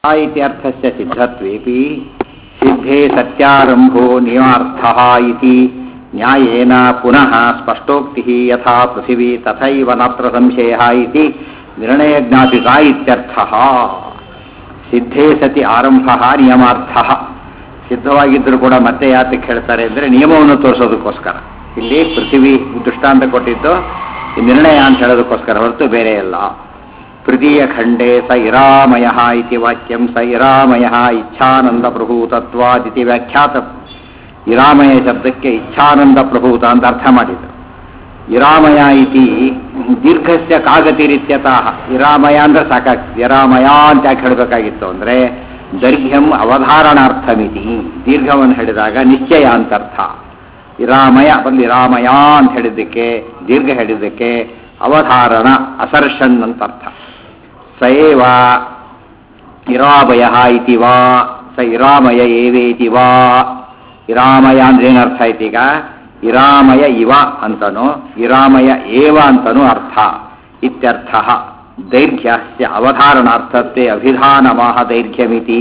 इत्यर्थस्य सिद्धत्वेऽपि सिद्धे सत्यारम्भो नियमार्थः इति न्यायेन पुनः स्पष्टोक्तिः यथा पृथिवी तथैव नात्र संशयः इति निर्णयज्ञापिका इत्यर्थः ಸಿದ್ಧೇ ಸತಿ ಆರಂಭ ನಿಯಮಾರ್ಥ ಸಿದ್ಧವಾಗಿದ್ದರೂ ಕೂಡ ಮತ್ತೆ ಯಾತಕ್ಕೆ ಹೇಳ್ತಾರೆ ಅಂದರೆ ನಿಯಮವನ್ನು ತೋರಿಸೋದಕ್ಕೋಸ್ಕರ ಇಲ್ಲಿ ಪೃಥ್ವಿ ದೃಷ್ಟಾಂತ ಕೊಟ್ಟಿದ್ದು ಈ ನಿರ್ಣಯ ಅಂತ ಹೇಳೋದಕ್ಕೋಸ್ಕರ ಹೊರತು ಬೇರೆ ಅಲ್ಲ ತೃತೀಯ ಖಂಡೇ ಸ ಇರಾಮಯ ಇತಿ ವಾಕ್ಯಂ ಸ ಇರಾಮಯ ಇಚ್ಛಾನಂದ ಪ್ರಭೂತತ್ವಾದಿತಿ ವ್ಯಾಖ್ಯಾತ ಇರಾಮಯ ಶಬ್ದಕ್ಕೆ ಇಚ್ಛಾನಂದ ಪ್ರಭೂತ ಅಂತ ಅರ್ಥ ಮಾಡಿದರು ಇರಾಮಯ ಇತಿ ದೀರ್ಘಸ್ಯ ಕಾಗತಿರಿತ್ಯತಃ ಇರಾಮಯ ಅಂದ್ರೆ ಸಾಕಾಗ್ತದೆ ಇರಾಮಯ ಅಂತ ಯಾಕೆ ಹೇಳಬೇಕಾಗಿತ್ತು ಅಂದ್ರೆ ದೈರ್ಘ್ಯಂ ಅವಧಾರಣಾರ್ಥಮಿತಿ ದೀರ್ಘವನ್ನು ಹೇಳಿದಾಗ ನಿಶ್ಚಯ ಅಂತ ಅರ್ಥ ಇರಾಮಯ ಬಂದು ಇರಾಮಯ ಅಂತ ಹೇಳಿದ್ದಕ್ಕೆ ದೀರ್ಘ ಹೇಳಿದ್ದಕ್ಕೆ ಅವಧಾರಣ ಅಸರ್ಷನ್ ಅಂತ ಅರ್ಥ ಸಯೇವ ಇರಾಮಯ ಇತಿ ವಾ ಸ ಇರಾಮಯ ಏವೇತಿ ವಾ ಇರಾಮಯ ಅಂದ್ರೆ ಏನರ್ಥ ಆಯ್ತು ಈಗ ಇರಾಮಯ ಇವ ಅಂತನೋ ಇರಾಮಯ ಏವ ಅಂತನೂ ಅರ್ಥ ಇತ್ಯರ್ಥ ದೈರ್ಘ್ಯಸ್ಯ ಅವಧಾರಣಾರ್ಥತೆ ಅಭಿಧಾನಮಾಹ ದೈರ್ಘ್ಯಮಿತಿ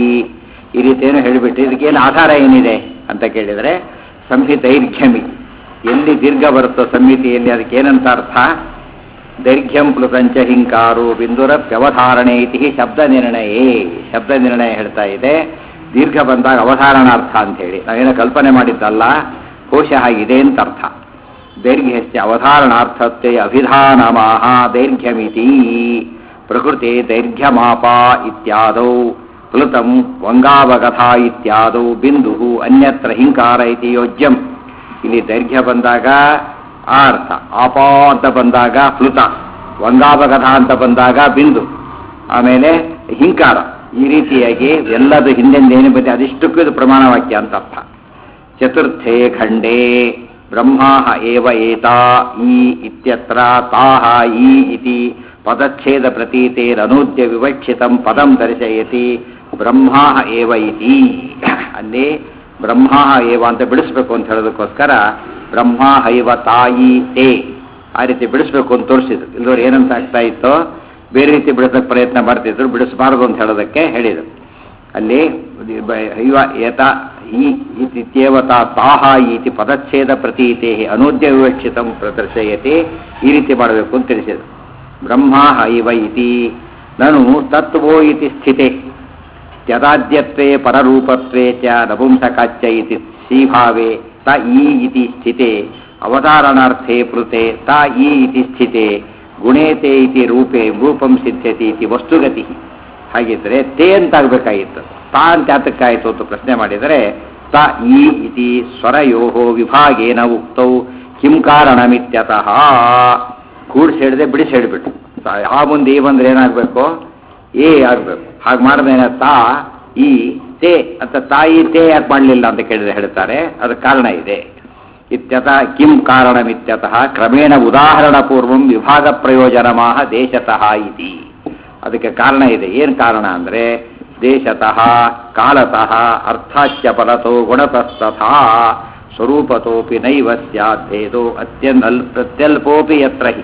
ಈ ರೀತಿಯನ್ನು ಹೇಳಿಬಿಟ್ಟು ಇದಕ್ಕೇನು ಆಧಾರ ಏನಿದೆ ಅಂತ ಕೇಳಿದರೆ ಸಂಹಿತೈರ್ಘ್ಯಮಿ ಎಲ್ಲಿ ದೀರ್ಘ ಬರುತ್ತೋ ಸಂಹಿತೆಯಲ್ಲಿ ಅದಕ್ಕೆ ಏನಂತ ಅರ್ಥ ದೈರ್ಘ್ಯಂ ಪ್ಲುತಂಚ ಹಿಂಕಾರು ಬಿಂದುರಪ್ಯವಧಾರಣೆ ಇತಿ ಶಬ್ದ ನಿರ್ಣಯೇ ಶಬ್ದ ನಿರ್ಣಯ ಹೇಳ್ತಾ ಇದೆ ದೀರ್ಘ ಬಂದಾಗ ಅವಧಾರಣಾರ್ಥ ಅಂತ ಹೇಳಿ ನಾವೇನೋ ಕಲ್ಪನೆ ಮಾಡಿದ್ದಲ್ಲ ಕೋಶ ಆಗಿದೆ ಅಂತ ಅರ್ಥ ದೈರ್ಘ್ಯಸ್ಯ ಅವಧಾರಣಾರ್ಥತೆ ಅಭಿಧಾನಮಾಹ ದೈರ್ಘ್ಯಮಿತಿ ಪ್ರಕೃತಿ ದೈರ್ಘ್ಯಮಾಪ ಇತ್ಯಾದೌ ಪ್ಲುತಂ ವಂಗಾವಗಥ ಇತ್ಯಾದೌ ಬಿಂದು ಅನ್ಯತ್ರ ಹಿಂಕಾರ ಇತಿ ಯೋಜ್ಯಂ ಇಲ್ಲಿ ದೈರ್ಘ್ಯ ಬಂದಾಗ ಆ ಅರ್ಥ ಆಪ ಅಂತ ಬಂದಾಗ ಪ್ಲುತ ವಂಗಾವಗಥ ಅಂತ ಬಂದಾಗ ಬಿಂದು ಆಮೇಲೆ ಹಿಂಕಾರ ಈ ರೀತಿಯಾಗಿ ಎಲ್ಲದು ಹಿಂದೆಂದೇನು ಬಂದೆ ಅದಿಷ್ಟಕ್ಕೂ ಇದು ಪ್ರಮಾಣ ವಾಕ್ಯ ಅಂತ ಅರ್ಥ ಚತುರ್ಥೇ ಖಂಡೇ ಬ್ರಹ್ಮ ಏವ ಏತಾ ಈ ಇತ್ಯತ್ರ ತಾಹ ಈ ಇತಿ ಪದಚ್ಛೇದ ಪ್ರತೀತೇರನೂದ್ಯ ವಿವಕ್ಷಿತಂ ಪದಂ ದರ್ಶಯತಿ ಬ್ರಹ್ಮ ಏವ ಇತಿ ಅಲ್ಲಿ ಬ್ರಹ್ಮ ಏವ ಅಂತ ಬಿಡಿಸ್ಬೇಕು ಅಂತ ಹೇಳೋದಕ್ಕೋಸ್ಕರ ಬ್ರಹ್ಮ ಹೈವ ತಾಯಿ ತೇ ಆ ರೀತಿ ಬಿಡಿಸ್ಬೇಕು ಅಂತ ತೋರಿಸಿದ್ರು ಇಲ್ಲದವ್ರು ಏನಂತ ಆಗ್ತಾ ಇತ್ತೋ ಬೇರೆ ರೀತಿ ಬಿಡಿಸೋಕೆ ಪ್ರಯತ್ನ ಮಾಡ್ತಿದ್ರು ಬಿಡಿಸಬಾರದು ಅಂತ ಹೇಳೋದಕ್ಕೆ ಹೇಳಿದರು ಅಲ್ಲಿ ಹೈವ ಏತ ಈ ಇತ್ಯೇವತ ತಾಹ ಇತಿ ಪದಚ್ಛೇದ ಪ್ರತೀತೆ ಅನೂದ್ಯ ವಿವಕ್ಷಿತ ಪ್ರದರ್ಶಯತೆ ಈ ರೀತಿ ಮಾಡಬೇಕು ಅಂತ ತಿಳಿಸಿದರು ಬ್ರಹ್ಮ ಹೈವ ಇತಿ ನನು ತತ್ವೋ ಇತಿ ಸ್ಥಿತೆ ತ್ಯದಾದ್ಯತ್ವೇ ಪರರೂಪತ್ವೇ ಚ ನಪುಂಸಕಾಚ್ಯ ಇತಿ ಶ್ರೀಭಾವೆ ತ ಈ ಇತಿ ಸ್ಥಿತೆ ಅವಧಾರಣಾರ್ಥೇ ಪೃತೆ ತ ಈ ಇತಿ ಸ್ಥಿತೆ ಗುಣೇತೆ ಇತಿ ರೂಪೇ ರೂಪಂ ಸಿದ್ಧತೆ ಇತಿ ವಸ್ತುಗತಿ ಹಾಗಿದ್ರೆ ತೇ ಅಂತಾಗಬೇಕಾಗಿತ್ತು ತಾ ಅಂತ ಯಾತಕ್ಕಾಯಿತು ಅಂತ ಪ್ರಶ್ನೆ ಮಾಡಿದರೆ ತ ಈ ಇತಿ ಸ್ವರಯೋ ವಿಭಾಗೇನ ಉಕ್ತೌ ಕಿಂ ಕಾರಣಮಿತ್ಯತಃ ಕೂಡಿಸಿ ಹೇಳಿದೆ ಬಿಡಿಸಿ ಹೇಳಿಬಿಟ್ಟು ಆ ಮುಂದೆ ಈ ಬಂದ್ರೆ ಏನಾಗಬೇಕು ಎ ಆಗಬೇಕು ಹಾಗೆ ಮಾಡಿದ್ರೆ ತಾ ಈ ತೇ ಅಂತ ತಾಯಿ ತೇ ಯಾಕೆ ಮಾಡಲಿಲ್ಲ ಅಂತ ಕೇಳಿದ್ರೆ ಹೇಳ್ತಾರೆ ಅದಕ್ಕೆ ಕಾರಣ ಇದೆ ಇತ್ಯತ ಕಿಂ ಕಾರಣಮಿತ್ಯತಃ ಕ್ರಮೇಣ ಉದಾಹರಣ ಪೂರ್ವಂ ವಿಭಾಗ ಪ್ರಯೋಜನಮಾಹ ದೇಶತಃ ಇತಿ ಅದಕ್ಕೆ ಕಾರಣ ಇದೆ ಏನು ಕಾರಣ ಅಂದರೆ ದೇಶತಃ ಕಾಲತಃ ಅರ್ಥಾಚ್ಯ ಫಲತೋ ಗುಣತಸ್ತಥಾ ಸ್ವರೂಪತೋಪಿ ನೈವ ಸ್ಯಾದ್ದೇದೋ ಅತ್ಯನ್ ಪ್ರತ್ಯಲ್ಪೋಪಿ ಯತ್ರ ಹಿ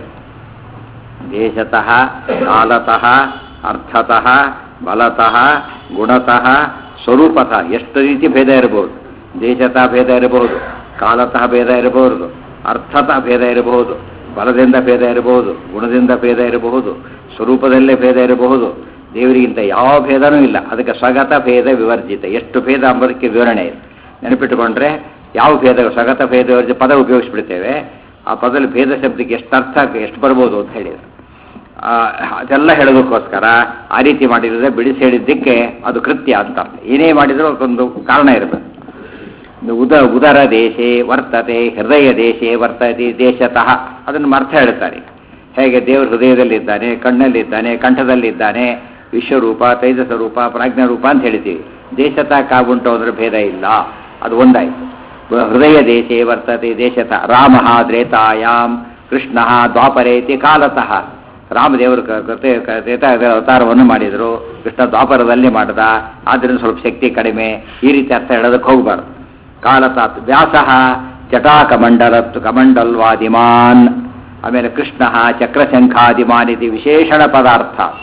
ದೇಶತಃ ಕಾಲತಃ ಅರ್ಥತಃ ಬಲತಃ ಗುಣತಃ ಸ್ವರೂಪತಃ ಎಷ್ಟು ರೀತಿ ಭೇದ ಇರಬಹುದು ದೇಶತಃ ಭೇದ ಇರಬಹುದು ಕಾಲತಃ ಭೇದ ಇರಬಹುದು ಅರ್ಥತಃ ಭೇದ ಇರಬಹುದು ಬಲದಿಂದ ಭೇದ ಇರಬಹುದು ಗುಣದಿಂದ ಭೇದ ಇರಬಹುದು ಸ್ವರೂಪದಲ್ಲೇ ಭೇದ ಇರಬಹುದು ದೇವರಿಗಿಂತ ಯಾವ ಭೇದನೂ ಇಲ್ಲ ಅದಕ್ಕೆ ಸ್ವಗತ ಭೇದ ವಿವರ್ಜಿತ ಎಷ್ಟು ಭೇದ ಅಂಬೋದಕ್ಕೆ ವಿವರಣೆ ಇದೆ ನೆನಪಿಟ್ಟುಕೊಂಡ್ರೆ ಯಾವ ಭೇದ ಸ್ವಗತ ಭೇದ ವಿವರ್ಜಿತ ಪದ ಉಪಯೋಗಿಸ್ಬಿಡ್ತೇವೆ ಆ ಪದದಲ್ಲಿ ಭೇದ ಶಬ್ದಕ್ಕೆ ಎಷ್ಟು ಅರ್ಥ ಎಷ್ಟು ಬರ್ಬೋದು ಅಂತ ಹೇಳಿದ್ರು ಅದೆಲ್ಲ ಹೇಳೋದಕ್ಕೋಸ್ಕರ ಆ ರೀತಿ ಮಾಡಿದ್ರೆ ಬಿಡಿಸಿ ಹೇಳಿದ್ದಕ್ಕೆ ಅದು ಕೃತ್ಯ ಅಂತ ಏನೇ ಮಾಡಿದರೂ ಅದೊಂದು ಕಾರಣ ಇರಬೇಕು ಉದ ಉದರ ದೇಶೇ ವರ್ತತೆ ಹೃದಯ ದೇಶೇ ವರ್ತತೆ ದೇಶತಃ ಅದನ್ನು ಅರ್ಥ ಹೇಳ್ತಾರೆ ಹೇಗೆ ದೇವರು ಹೃದಯದಲ್ಲಿದ್ದಾನೆ ಕಣ್ಣಲ್ಲಿದ್ದಾನೆ ಕಂಠದಲ್ಲಿದ್ದಾನೆ ವಿಶ್ವರೂಪ ತೈಜಸ ರೂಪ ಪ್ರಾಜ್ಞ ರೂಪ ಅಂತ ಹೇಳ್ತೀವಿ ದೇಶತಃ ಕಾಗುಂಟು ಅಂದ್ರೆ ಭೇದ ಇಲ್ಲ ಅದು ಒಂದಾಯ್ತು ಹೃದಯ ದೇಶೇ ವರ್ತತೆ ದೇಶತಃ ರಾಮ ತ್ರೇತಾಯಾಮ್ ಕೃಷ್ಣ ದ್ವಾಪರೇತಿ ಕಾಲತಃ ರಾಮದೇವರು ಅವತಾರವನ್ನು ಮಾಡಿದರು ಕೃಷ್ಣ ದ್ವಾಪರದಲ್ಲಿ ಮಾಡಿದ ಆದ್ದರಿಂದ ಸ್ವಲ್ಪ ಶಕ್ತಿ ಕಡಿಮೆ ಈ ರೀತಿ ಅರ್ಥ ಹೇಳೋದಕ್ಕೆ ಹೋಗಬಾರ್ದು ಕಾಲತಾತ್ ವ್ಯಾಸ ಜಟಾಕಮಂಡಲತ್ತು ಕಮಂಡಲ್ವಾದಿಮಾನ್ ಆಮೇಲೆ ಕೃಷ್ಣ ಚಕ್ರಶಂಖಾದಿಮಾನ್ ಇದು ವಿಶೇಷಣ ಪದಾರ್ಥ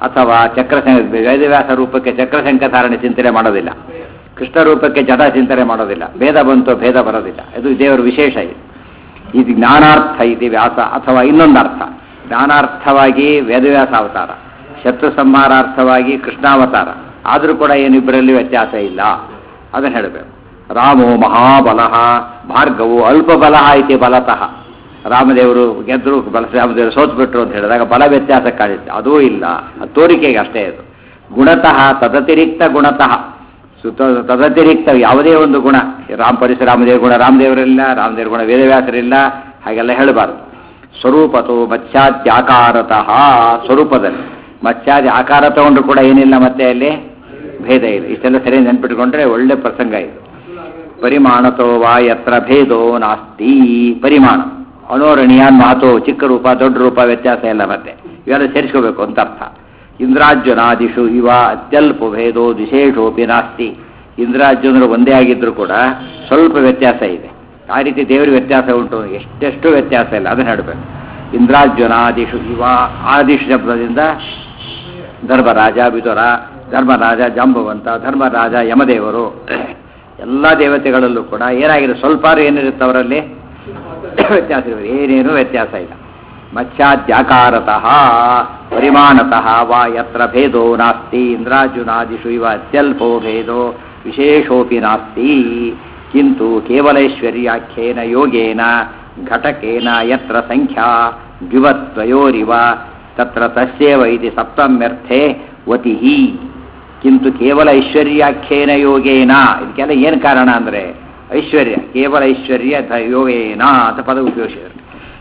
ಅಥವಾ ಚಕ್ರಸಂಘ ವೇದವ್ಯಾಸ ರೂಪಕ್ಕೆ ಚಕ್ರಸಂಖ್ಯ ಧಾರಣೆ ಚಿಂತನೆ ಮಾಡೋದಿಲ್ಲ ಕೃಷ್ಣ ರೂಪಕ್ಕೆ ಜಡ ಚಿಂತನೆ ಮಾಡೋದಿಲ್ಲ ಭೇದ ಬಂತು ಭೇದ ಬರೋದಿಲ್ಲ ಇದು ದೇವರ ವಿಶೇಷ ಇದು ಇದು ಜ್ಞಾನಾರ್ಥ ಇದು ವ್ಯಾಸ ಅಥವಾ ಇನ್ನೊಂದು ಅರ್ಥ ಜ್ಞಾನಾರ್ಥವಾಗಿ ವೇದವ್ಯಾಸ ಅವತಾರ ಶತ್ರು ಸಂಹಾರಾರ್ಥವಾಗಿ ಕೃಷ್ಣಾವತಾರ ಆದರೂ ಕೂಡ ಏನಿಬ್ಬರಲ್ಲಿ ವ್ಯತ್ಯಾಸ ಇಲ್ಲ ಅದನ್ನು ಹೇಳಬೇಕು ರಾಮೋ ಮಹಾಬಲಃ ಭಾರ್ಗವು ಅಲ್ಪ ಬಲಃ ಐತಿ ಬಲತಃ ರಾಮದೇವರು ಗೆದ್ದರು ಬಲ ರಾಮದೇವರು ಸೋತ್ಬಿಟ್ರು ಅಂತ ಹೇಳಿದಾಗ ಬಲ ವ್ಯತ್ಯಾಸ ಕಾಣುತ್ತೆ ಅದೂ ಇಲ್ಲ ಅದು ತೋರಿಕೆಗೆ ಅಷ್ಟೇ ಅದು ಗುಣತಃ ತದತಿರಿಕ್ತ ಗುಣತಃ ಸುತ ತದತಿರಿಕ್ತ ಯಾವುದೇ ಒಂದು ಗುಣ ರಾಮ ಪರಿಸರ ರಾಮದೇವ್ರ ಗುಣ ರಾಮದೇವರಿಲ್ಲ ರಾಮದೇವ್ರ ಗುಣ ವೇದವ್ಯಾಸರಿಲ್ಲ ಹಾಗೆಲ್ಲ ಹೇಳಬಾರ್ದು ಸ್ವರೂಪತೋ ಮತ್ಸ್ಯಾದ್ಯಾಕಾರತಃ ಸ್ವರೂಪದಲ್ಲಿ ಮತ್ಸ್ಯಾದಿ ಆಕಾರ ತಗೊಂಡ್ರು ಕೂಡ ಏನಿಲ್ಲ ಮತ್ತೆ ಅಲ್ಲಿ ಭೇದ ಇದೆ ಇಷ್ಟೆಲ್ಲ ಸರಿ ನೆನ್ಪಿಟ್ಕೊಂಡ್ರೆ ಒಳ್ಳೆ ಪ್ರಸಂಗ ಇದು ಪರಿಮಾಣತೋ ವಾ ಯತ್ರ ಭೇದೋ ನಾಸ್ತಿ ಪರಿಮಾಣ ಅಣೋರಣೀಯಾನ್ ಮಾತು ಚಿಕ್ಕ ರೂಪ ದೊಡ್ಡ ರೂಪ ವ್ಯತ್ಯಾಸ ಇಲ್ಲ ಮತ್ತೆ ಇವೆಲ್ಲ ಸೇರಿಸ್ಕೋಬೇಕು ಅಂತ ಅರ್ಥ ಇಂದ್ರಾರ್ಜುನಾದಿಷು ಇವ ಅತ್ಯಲ್ಪ ಭೇದೋ ವಿಶೇಷೋಪಿ ನಾಸ್ತಿ ಇಂದ್ರಾರ್ಜುನರು ಒಂದೇ ಆಗಿದ್ರು ಕೂಡ ಸ್ವಲ್ಪ ವ್ಯತ್ಯಾಸ ಇದೆ ಆ ರೀತಿ ದೇವರ ವ್ಯತ್ಯಾಸ ಉಂಟು ಎಷ್ಟೆಷ್ಟು ವ್ಯತ್ಯಾಸ ಇಲ್ಲ ಅದನ್ನ ಹೇಳಬೇಕು ಇಂದ್ರಾರ್ಜುನಾದಿಷು ಇವ ಆದಿಶು ಶಬ್ದದಿಂದ ಧರ್ಮರಾಜ ವಿದುರ ಧರ್ಮರಾಜ ಜಾಂಬವಂತ ಧರ್ಮರಾಜ ಯಮದೇವರು ಎಲ್ಲ ದೇವತೆಗಳಲ್ಲೂ ಕೂಡ ಏನಾಗಿದೆ ಸ್ವಲ್ಪ ಏನಿರುತ್ತೆ ಅವರಲ್ಲಿ ವ್ಯತ್ಯಾಸ ಇರುತ್ತೆ ಏನೇನೂ ವ್ಯತ್ಯಾಸ ಇಲ್ಲ ಮತ್ಸ್ಯಾದ್ಯಾಕಾರತಃ ಪರಿಮಾಣತಃ ವಾ ಯತ್ರ ಭೇದೋ ನಾಸ್ತಿ ಇಂದ್ರಾರ್ಜುನಾದಿಷು ಇವ ಅತ್ಯಲ್ಪೋ ಭೇದೋ ವಿಶೇಷೋಪಿ ನಾಸ್ತಿ ಕಿಂತು ಕೇವಲೈಶ್ವರ್ಯಾಖ್ಯೇನ ಯೋಗೇನ ಘಟಕೇನ ಯತ್ರ ಸಂಖ್ಯಾ ದ್ವಿವದ್ವಯೋರಿವ ತತ್ರ ತಸ್ಯೇವ ಇತಿ ಸಪ್ತಮ್ಯರ್ಥೆ ವತಿಹಿ ಕಿಂತು ಕೇವಲ ಐಶ್ವರ್ಯಾಖ್ಯೇನ ಯೋಗೇನ ಇದಕ್ಕೆಲ್ಲ ಏನು ಕಾರಣ ಅಂದರೆ ಐಶ್ವರ್ಯ ಕೇವಲ ಐಶ್ವರ್ಯ ಧ- ಯೋಗೇನ ಅಂತ ಪದ ಉಪಯೋಗಿಸಿದರು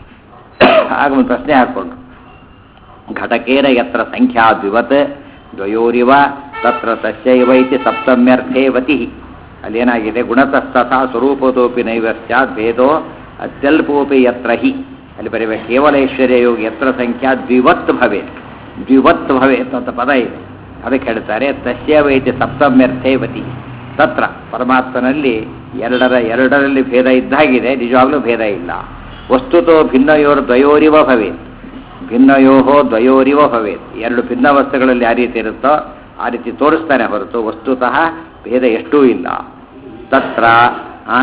ಆಗ ಒಂದು ಪ್ರಶ್ನೆ ಹಾಕ್ಕೊಂಡು ಘಟಕೇನ ಯತ್ರ ಸಂಖ್ಯಾ ದ್ವಿವತ್ ದ್ವಯೋರಿವ ತತ್ರ ತಸ್ಯೈವ ಇತಿ ಸಪ್ತಮ್ಯರ್ಥೇ ವತಿ ಅಲ್ಲೇನಾಗಿದೆ ಗುಣತಸ್ತಥಾ ಸ್ವರೂಪತೋಪಿ ನೈವ ಸ್ಯಾತ್ ಭೇದೋ ಅತ್ಯಲ್ಪೋಪಿ ಯತ್ರ ಹಿ ಅಲ್ಲಿ ಬರೀಬೇಕು ಕೇವಲ ಐಶ್ವರ್ಯ ಯೋಗ ಯತ್ರ ಸಂಖ್ಯಾ ದ್ವಿವತ್ ಭವೇತ್ ದ್ವಿವತ್ ಭವೇತ್ ಅಂತ ಪದ ಇದೆ ಅದಕ್ಕೆ ಹೇಳ್ತಾರೆ ತಸ್ಯೈವ ಇತಿ ಸಪ್ತಮ್ಯರ್ಥೇ ವತಿ ತತ್ರ ಪರಮಾತ್ಮನಲ್ಲಿ ಎರಡರ ಎರಡರಲ್ಲಿ ಭೇದ ಇದ್ದಾಗಿದೆ ನಿಜವಾಗ್ಲೂ ಭೇದ ಇಲ್ಲ ವಸ್ತುತೋ ಭಿನ್ನಯೋರ್ ದ್ವಯೋರಿವ ಭವೇತ್ ಭಿನ್ನಯೋಹೋ ದ್ವಯೋರಿವ ಭವೇತ್ ಎರಡು ಭಿನ್ನ ವಸ್ತುಗಳಲ್ಲಿ ಯಾವ ರೀತಿ ಇರುತ್ತೋ ಆ ರೀತಿ ತೋರಿಸ್ತಾನೆ ಹೊರತು ವಸ್ತುತಃ ಭೇದ ಎಷ್ಟೂ ಇಲ್ಲ ತತ್ರ ಆ?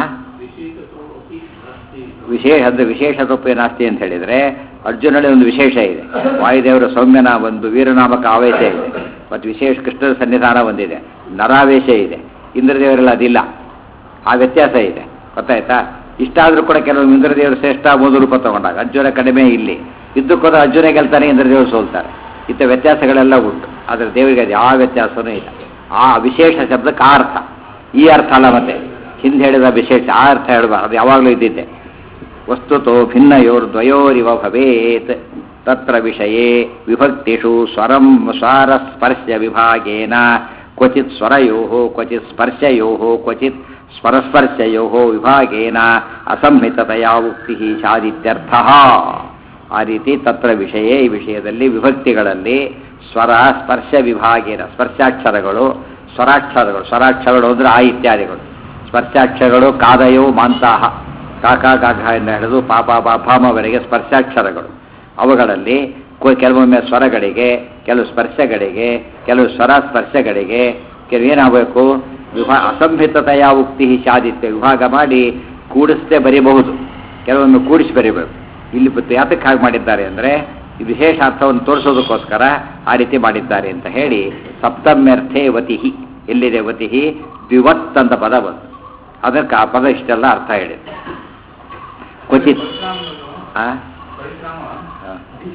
ವಿಶೇಷ ಅಂದರೆ ವಿಶೇಷ ತಪ್ಪು ಏನಾಸ್ತಿ ಅಂತ ಹೇಳಿದರೆ ಅರ್ಜುನಲ್ಲಿ ಒಂದು ವಿಶೇಷ ಇದೆ ವಾಯುದೇವರ ಸೌಮ್ಯನ ಒಂದು ವೀರನಾಮಕ ಆವೇಶ ಇದೆ ಮತ್ತು ವಿಶೇಷ ಕೃಷ್ಣನ ಸನ್ನಿಧಾನ ಒಂದಿದೆ ನರಾವೇಶ ಇದೆ ಇಂದ್ರದೇವರೆಲ್ಲ ಅದಿಲ್ಲ ಆ ವ್ಯತ್ಯಾಸ ಇದೆ ಗೊತ್ತಾಯ್ತಾ ಇಷ್ಟಾದರೂ ಕೂಡ ಕೆಲವು ಇಂದ್ರದೇವರು ಶ್ರೇಷ್ಠ ಮೂರು ರೂಪ ತಗೊಂಡಾಗ ಅರ್ಜುನ ಕಡಿಮೆ ಇಲ್ಲಿ ಇದ್ದಕ್ಕೋದ ಅರ್ಜುನ ಗೆಲ್ತಾನೆ ಇಂದ್ರದೇವರು ಸೋಲ್ತಾರೆ ಇತ್ತ ವ್ಯತ್ಯಾಸಗಳೆಲ್ಲ ಉಂಟು ಆದರೆ ದೇವರಿಗೆ ಅದು ಯಾವ ವ್ಯತ್ಯಾಸವೂ ಇಲ್ಲ ಆ ವಿಶೇಷ ಶಬ್ದಕ್ಕೆ ಆ ಅರ್ಥ ಈ ಅರ್ಥ ಅಲ್ಲ ಮತ್ತೆ ಹಿಂದೆ ಹೇಳಿದ ವಿಶೇಷ ಆ ಅರ್ಥ ಹೇಳಬಾರ್ದು ಅದು ಯಾವಾಗಲೂ ಇದ್ದಿದ್ದೆ ವಸ್ತುತೋ ಭಿನ್ನಯೋರ್ ದ್ವಯೋರಿವ ಭವೇತ್ ತತ್ರ ವಿಷಯೇ ವಿಭಕ್ತಿಷು ಸ್ವರಂ ಸ್ವರ ಸ್ಪರ್ಶ ವಿಭಾಗೇನ ಕ್ವಚಿತ್ ಸ್ವರಯೋ ಕ್ವಚಿತ್ ಸ್ಪರ್ಶಯೋ ಕ್ವಚಿತ್ ಸ್ವರಸ್ಪರ್ಶಯೋ ವಿಭಾಗೇನ ಅಸಂಹಿತತೆಯ ಉಕ್ತಿ ಶಾದಿತ್ಯರ್ಥ ಆ ರೀತಿ ತತ್ರ ವಿಷಯೇ ಈ ವಿಷಯದಲ್ಲಿ ವಿಭಕ್ತಿಗಳಲ್ಲಿ ಸ್ವರ ಸ್ಪರ್ಶ ವಿಭಾಗೇನ ಸ್ಪರ್ಶಾಕ್ಷರಗಳು ಸ್ವರಾಕ್ಷರಗಳು ಸ್ವರಾಕ್ಷರಗಳು ಅಂದರೆ ಆ ಇತ್ಯಾದಿಗಳು ಸ್ಪರ್ಶಾಕ್ಷರಗಳು ಕಾದಯೋ ಮಾಂತಾಹ ಕಾಕ ಕಾಕ ಎಂದು ಹಿಡಿದು ಪಾಪ ಪಾಪಮವರೆಗೆ ಸ್ಪರ್ಶಾಕ್ಷರಗಳು ಅವುಗಳಲ್ಲಿ ಕೊ- ಕೆಲವೊಮ್ಮೆ ಸ್ವರಗಳಿಗೆ ಕೆಲವು ಸ್ಪರ್ಶಗಳಿಗೆ ಕೆಲವು ಸ್ವರ ಸ್ಪರ್ಶಗಳಿಗೆ ಕೆಲವು ಏನಾಗಬೇಕು ವಿಭಾ ಅಸಂಹಿತತೆಯ ಉಕ್ತಿ ಶಾದಿತ್ಯ ವಿಭಾಗ ಮಾಡಿ ಕೂಡಿಸದೆ ಬರೀಬಹುದು ಕೆಲವೊಮ್ಮೆ ಕೂಡಿಸಿ ಬರೀಬೇಕು ಇಲ್ಲಿ ಬತ್ತು ಯಾತಕ್ಕೆ ಹಾಗೆ ಮಾಡಿದ್ದಾರೆ ಅಂದರೆ ಈ ವಿಶೇಷ ಅರ್ಥವನ್ನು ತೋರಿಸೋದಕ್ಕೋಸ್ಕರ ಆ ರೀತಿ ಮಾಡಿದ್ದಾರೆ ಅಂತ ಹೇಳಿ ಸಪ್ತಮ್ಯರ್ಥೇ ವತಿಹಿ ಎಲ್ಲಿದೆ ವತಿಹಿ ದ್ವಿವತ್ ಅಂತ ಪದ ಬಂತು ಅದಕ್ಕೆ ಆ ಪದ ಇಷ್ಟೆಲ್ಲ ಅರ್ಥ ಹೇಳಿದೆ ಕ್ವಚಿತ್ ಆ? ಆ.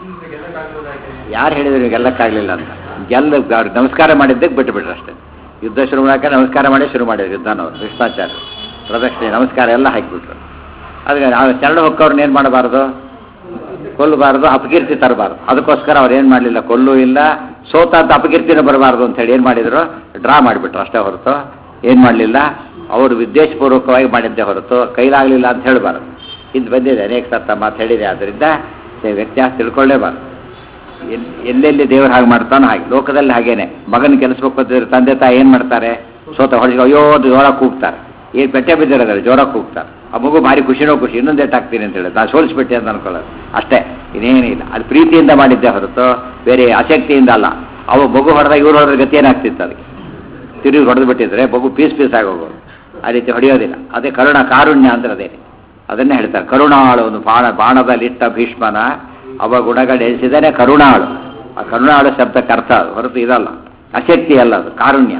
ಯಾರು ಹೇಳಿದ್ರು ಗೆಲ್ಲಕ್ಕಾಗಲಿಲ್ಲ ಅಂತ ಗೆಲ್ಲ ಅವ್ರು ನಮಸ್ಕಾರ ಮಾಡಿದ್ದಕ್ಕೆ ಬಿಟ್ಟು ಬಿಟ್ರು ಅಷ್ಟೇ ಯುದ್ಧ ಶುರು ಮಾಡಕ್ಕೆ ನಮಸ್ಕಾರ ಮಾಡಿ ಶುರು ಮಾಡಿದ್ರು ಯುದ್ಧನವರು ಕೃಷ್ಣಾಚಾರ್ಯ ಪ್ರದಕ್ಷಿಣೆ ನಮಸ್ಕಾರ ಎಲ್ಲ ಹಾಕಿಬಿಟ್ರು ಅದಕ್ಕೆ ನಾವು ಶರಣ ಹೊಕ್ಕವ್ರನ್ನ ಏನು ಮಾಡಬಾರ್ದು ಕೊಲ್ಲಬಾರ್ದು ಅಪಕೀರ್ತಿ ತರಬಾರ್ದು ಅದಕ್ಕೋಸ್ಕರ ಅವ್ರು ಏನು ಮಾಡಲಿಲ್ಲ ಕೊಲ್ಲು ಇಲ್ಲ ಸೋತ ಅಂತ ಅಪಕೀರ್ತಿನ ಬರಬಾರ್ದು ಅಂತ ಹೇಳಿ ಏನು ಮಾಡಿದ್ರು ಡ್ರಾ ಮಾಡಿಬಿಟ್ರು ಅಷ್ಟೇ ಹೊರತು ಏನು ಮಾಡಲಿಲ್ಲ ಅವರು ವಿದ್ವೇಷಪೂರ್ವಕವಾಗಿ ಮಾಡಿದ್ದೇ ಹೊರತು ಕೈಲಾಗಲಿಲ್ಲ ಅಂತ ಹೇಳಬಾರ್ದು ಇದು ಬಂದಿದೆ ಅನೇಕ ಸತ್ತ ಮಾತು ಹೇಳಿದೆ ಆದ್ದರಿಂದ ಈ ವ್ಯತ್ಯಾಸ ತಿಳ್ಕೊಳ್ಳೇಬಾರ್ದು ಎಲ್ ಎಲ್ಲೆಲ್ಲಿ ದೇವರು ಹಾಗೆ ಮಾಡ್ತಾನೋ ಹಾಗೆ ಲೋಕದಲ್ಲಿ ಹಾಗೇನೆ ಮಗನ ಕೆಲಸಕ್ಕೆ ಬಂದಿದ್ರೆ ತಂದೆ ತಾಯಿ ಏನು ಮಾಡ್ತಾರೆ ಸೋತ ಹೊಡೆಸಿ ಅಯ್ಯೋ ಅದು ಜೋರ ಕೂಗ್ತಾರೆ ಏನು ಪೆಟ್ಟೆ ಬಿದ್ದಿರೋದ್ರೆ ಜೋರ ಕೂಗ್ತಾರೆ ಆ ಮಗು ಭಾರಿ ಖುಷಿನೋ ಖುಷಿ ಇನ್ನೊಂದು ಏಟಾಗ್ತೀನಿ ಅಂತ ಹೇಳಿ ನಾನು ಸೋಲಿಸ್ಬಿಟ್ಟೆ ಅಂತ ಅನ್ಕೊಳ್ಳೋದು ಅಷ್ಟೇ ಇನ್ನೇನಿಲ್ಲ ಅದು ಪ್ರೀತಿಯಿಂದ ಮಾಡಿದ್ದೆ ಹೊರತು ಬೇರೆ ಆಸಕ್ತಿಯಿಂದ ಅಲ್ಲ ಅವ ಮಗು ಹೊಡೆದಾಗ ಇವ್ರು ಹೊಡೆದ್ರೆ ಗತಿ ಏನಾಗ್ತಿತ್ತು ಅದಕ್ಕೆ ತಿರುಗಿ ಹೊಡೆದು ಬಿಟ್ಟಿದ್ರೆ ಮಗು ಪೀಸ್ ಪೀಸ್ ಆಗೋಗೋದು ಆ ರೀತಿ ಹೊಡೆಯೋದಿಲ್ಲ ಅದೇ ಕರುಣ ಕಾರುಣ್ಯ ಅಂದ್ರೆ ಅದೇ ಅದನ್ನೇ ಹೇಳ್ತಾರೆ ಕರುಣಾಳು ಒಂದು ಬಾಣ ಬಾಣದಲ್ಲಿಟ್ಟ ಭೀಷ್ಮನ ಅವ ಗುಣಗಳೆಸಿದರೆ ಕರುಣಾಳು ಆ ಕರುಣಾಳು ಶಬ್ದಕ್ಕೆ ಅರ್ಥ ಅದು ಹೊರತು ಇದಲ್ಲ ಅಶಕ್ತಿ ಅಲ್ಲ ಅದು ಕಾರುಣ್ಯ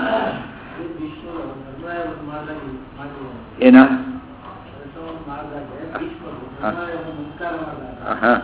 ಏನು ಹಾಂ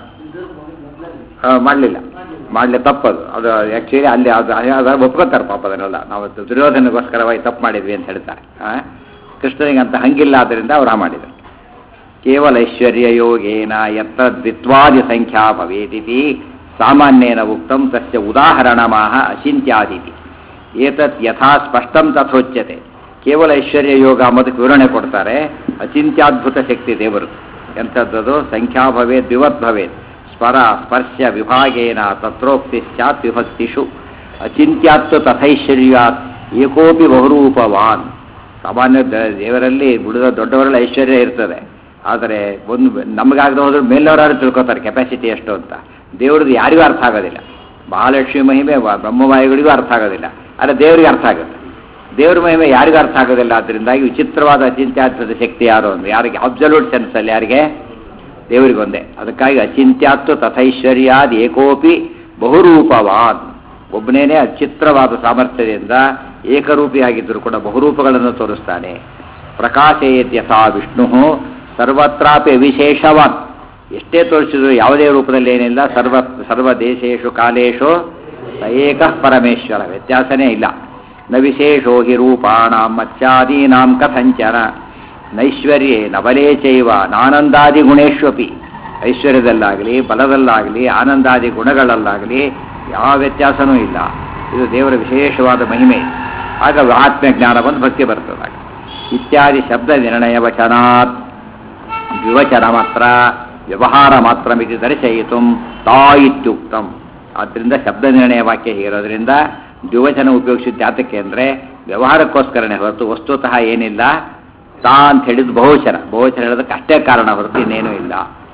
ಮಾಡಲಿಲ್ಲ ಮಾಡಲಿ ತಪ್ಪದು ಅದು ಆ್ಯಕ್ಚುಲಿ ಅಲ್ಲಿ ಅದು ಅದು ಒಪ್ಕೋತಾರೆ ಪಾಪ ಅದನ್ನೆಲ್ಲ ನಾವು ದುರ್ಯೋಧನಗೋಸ್ಕರವಾಗಿ ತಪ್ಪು ಮಾಡಿದ್ವಿ ಅಂತ ಹೇಳ್ತಾರೆ ಹಾಂ ಕೃಷ್ಣನಿಗೆ ಅಂತ ಹಂಗಿಲ್ಲ ಆದ್ದರಿಂದ ಅವ್ರು ಆ ಮಾಡಿದರು ಕೇವಲ ಐಶ್ವರ್ಯ ಯೋಗೇನ ಯತ್ರ ದ್ವಿತ್ವಾದಿ ಸಂಖ್ಯಾ ಭವೇದಿತಿ ಸಾಮಾನ್ಯೇನ ಉಕ್ತಂ ತಸ್ಯ ಉದಾಹರಣಮಾಹ ಅಚಿಂತ್ಯಾದಿತಿ ಏತತ್ ಯಥಾ ಸ್ಪಷ್ಟಂ ತಥೋಚ್ಯತೆ ಕೇವಲ ಐಶ್ವರ್ಯ ಯೋಗ ಅನ್ನೋದಕ್ಕೆ ವಿವರಣೆ ಕೊಡ್ತಾರೆ ಅಚಿಂತ್ಯಾದ್ಭುತ ಶಕ್ತಿ ದೇವರು ಎಂಥದ್ದು ಸಂಖ್ಯಾ ಭವೇತ್ ದ್ವಿವತ್ ಭವೇತ್ ಸ್ವರ ಸ್ಪರ್ಶ ವಿಭಾಗೇನ ತತ್ರೋಕ್ತಿ ಸ್ಯಾತ್ ವಿಭಕ್ತಿಷು ಅಚಿಂತ್ಯಾತ್ವ ತಥೈಶ್ವರ್ಯಾತ್ ಏಕೋಪಿ ಬಹುರೂಪವಾನ್ ಸಾಮಾನ್ಯ ದ- ದೇವರಲ್ಲಿ ಬಿಡಿದ ದೊಡ್ಡವರಲ್ಲಿ ಐಶ್ವರ್ಯ ಇರ್ತದೆ ಆದರೆ ಒಂದು ನಮಗಾಗದೆ ಹೋದ್ರೆ ಮೇಲವರಾದ್ರು ತಿಳ್ಕೊತಾರೆ ಕೆಪಾಸಿಟಿ ಎಷ್ಟು ಅಂತ ದೇವ್ರದ್ದು ಯಾರಿಗೂ ಅರ್ಥ ಆಗೋದಿಲ್ಲ ಮಹಾಲಕ್ಷ್ಮಿ ಮಹಿಮೆ ವ- ಬ್ರಹ್ಮವಾಯುಗಳಿಗೂ ಅರ್ಥ ಆಗೋದಿಲ್ಲ ಆದರೆ ದೇವರಿಗೆ ಅರ್ಥ ಆಗುತ್ತೆ ದೇವ್ರ ಮಹಿಮೆ ಯಾರಿಗೂ ಅರ್ಥ ಆಗೋದಿಲ್ಲ ಅದರಿಂದಾಗಿ ವಿಚಿತ್ರವಾದ ಅಚಿಂತ್ಯಾತ್ವದ ಶಕ್ತಿ ಯಾರು ಅಂದ್ರೆ ಯಾರಿಗೆ ಅಬ್ಸಲ್ಯೂಟ್ ಸೆನ್ಸಲ್ಲಿ ಯಾರಿಗೆ ದೇವರಿಗೆ ಒಂದೇ ಅದಕ್ಕಾಗಿ ಅಚಿಂತ್ಯಾತ್ವ ತಥೈಶ್ವರ್ಯಾದ್ ಏಕೋಪಿ ಬಹುರೂಪವಾನ್ ಒಬ್ಬನೇನೆ ಅಚಿತ್ರವಾದ ಸಾಮರ್ಥ್ಯದಿಂದ ಏಕರೂಪಿಯಾಗಿದ್ದರೂ ಕೂಡ ಬಹುರೂಪಗಳನ್ನು ತೋರಿಸ್ತಾನೆ ಪ್ರಕಾಶಯೇತ್ ಯಥಾ ವಿಷ್ಣು ಸರ್ವತ್ರಾಪಿ ವಿಶೇಷವಾನ್ ಎಷ್ಟೇ ತೋರಿಸಿದ್ರು ಯಾವುದೇ ರೂಪದಲ್ಲಿ ಏನಿಲ್ಲ ಸರ್ವ ಸರ್ವ ದೇಶೇಶು ಕಾಲೇಶು ಸ ಏಕಃ ಪರಮೇಶ್ವರ ವ್ಯತ್ಯಾಸನೇ ಇಲ್ಲ ನ ವಿಶೇಷೋ ಹಿ ರೂಪಾಣಾಂ ಮತ್ಸ್ಯಾದೀನಾಂ ಕಥಂಚನ ನೈಶ್ವರ್ಯೇ ನಬಲೇ ಚೈವ ನಾನಂದಾದಿ ಗುಣೇಶ್ವಪಿ ಐಶ್ವರ್ಯದಲ್ಲಾಗಲಿ ಬಲದಲ್ಲಾಗಲಿ ಆನಂದಾದಿ ಗುಣಗಳಲ್ಲಾಗಲಿ ಯಾವ ವ್ಯತ್ಯಾಸನೂ ಇಲ್ಲ ಇದು ದೇವರ ವಿಶೇಷವಾದ ಮಹಿಮೆ ಆಗ ಆತ್ಮ ಜ್ಞಾನ ಬಂದು ಭಕ್ತಿ ಬರ್ತದಾಗ ಇತ್ಯಾದಿ ಶಬ್ದ ನಿರ್ಣಯ ವಚನಾತ್ ದ್ವಿವಚನ ಮಾತ್ರ ವ್ಯವಹಾರ ಮಾತ್ರ ಮಿತಿ ದರ್ಶಯಿತು ತಾ ಇತ್ಯುಕ್ತಂ ಆದ್ದರಿಂದ ಶಬ್ದ ನಿರ್ಣಯ ವಾಕ್ಯ ಹೀರೋದ್ರಿಂದ ದ್ವಿವಚನ ಉಪಯೋಗಿಸಿದ್ದು ಯಾತಕ್ಕೆ ಅಂದರೆ ವ್ಯವಹಾರಕ್ಕೋಸ್ಕರನೇ ಹೊರತು ವಸ್ತುತಃ ಏನಿಲ್ಲ ತಾ ಅಂತ ಹೇಳಿದ್ದು ಬಹುವಚನ ಬಹುವಚನ ಹೇಳೋದಕ್ಕೆ ಅಷ್ಟೇ ಕಾರಣ ಹೊರತು ಇನ್ನೇನೂ ಇಲ್ಲ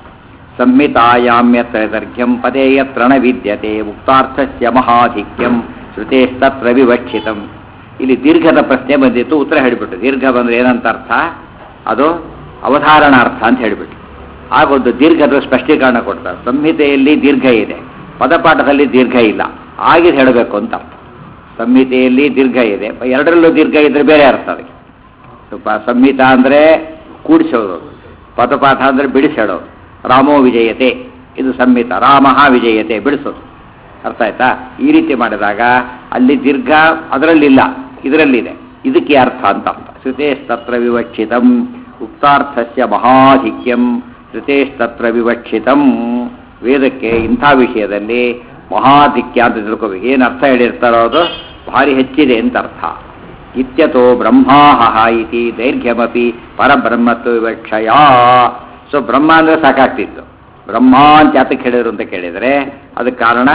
ಸಂಹಿತಾಯಾಮ್ಯತ್ರ ದರ್ಘ್ಯಂ ಪದೇ ಯತ್ರ ನ ವಿದ್ಯತೆ ಉಕ್ತಾರ್ಥಸ್ಯ ಮಹಾಧಿಕ್ಯಂ ಶ್ರುತೇಸ್ತತ್ರ ವಿವಕ್ಷಿತಂ ಇಲ್ಲಿ ದೀರ್ಘದ ಪ್ರಶ್ನೆ ಬಂದಿತ್ತು ಉತ್ತರ ಹೇಳಿಬಿಟ್ಟು ದೀರ್ಘ ಬಂದ್ರೆ ಏನಂತ ಅರ್ಥ ಅದು ಅವಧಾರಣಾರ್ಥ ಅಂತ ಹೇಳಿಬಿಟ್ಟು ಆಗ ಒಂದು ದೀರ್ಘದ ಸ್ಪಷ್ಟೀಕರಣ ಕೊಡ್ತಾರೆ ಸಂಹಿತೆಯಲ್ಲಿ ದೀರ್ಘ ಇದೆ ಪದಪಾಠದಲ್ಲಿ ದೀರ್ಘ ಇಲ್ಲ ಆಗಿದ್ ಹೇಳಬೇಕು ಅಂತ ಅರ್ಥ ಸಂಹಿತೆಯಲ್ಲಿ ದೀರ್ಘ ಇದೆ ಎರಡರಲ್ಲೂ ದೀರ್ಘ ಇದ್ರೆ ಬೇರೆ ಅರ್ಥ ಅದಕ್ಕೆ ಸ್ವಲ್ಪ ಸಂಹಿತ ಅಂದರೆ ಕೂಡಿಸೋದು ಪದಪಾಠ ಅಂದರೆ ಬಿಡಿಸಿ ಹೇಳೋದು ರಾಮೋ ವಿಜಯತೆ ಇದು ಸಂಹಿತ ರಾಮ ವಿಜಯತೆ ಬಿಡಿಸೋದು ಅರ್ಥ ಆಯ್ತಾ ಈ ರೀತಿ ಮಾಡಿದಾಗ ಅಲ್ಲಿ ದೀರ್ಘ ಅದರಲ್ಲಿಲ್ಲ ಇದರಲ್ಲಿದೆ ಇದಕ್ಕೆ ಅರ್ಥ ಅಂತ ಅರ್ಥ ಶ್ರುತೇಸ್ತತ್ರ ವಿವಕ್ಷಿತಂ ಉಕ್ತಾರ್ಥಸ್ಯ ಮಹಾಧಿಕ್ಯಂ ಶ್ರುತೇಸ್ತತ್ರ ವಿವಕ್ಷಿತಂ ವೇದಕ್ಕೆ ಇಂಥ ವಿಷಯದಲ್ಲಿ ಮಹಾಧಿಕ್ಯ ಅಂತ ತಿಳ್ಕೋಬೇಕು ಏನು ಅರ್ಥ ಹೇಳಿರ್ತಾರೋ ಅದು ಭಾರಿ ಹೆಚ್ಚಿದೆ ಅಂತ ಅರ್ಥ ಇತ್ಯತೋ ಬ್ರಹ್ಮಾಹ ಇತಿ ದೈರ್ಘ್ಯಮಪಿ ಪರಬ್ರಹ್ಮತ್ವ ವಿವಕ್ಷಯ ಸೊ ಬ್ರಹ್ಮ ಅಂದರೆ ಸಾಕಾಗ್ತಿತ್ತು ಬ್ರಹ್ಮ ಅಂತ ಯಾತಕ್ಕೆ ಹೇಳಿದ್ರು ಅಂತ ಕೇಳಿದರೆ ಅದಕ್ಕೆ ಕಾರಣ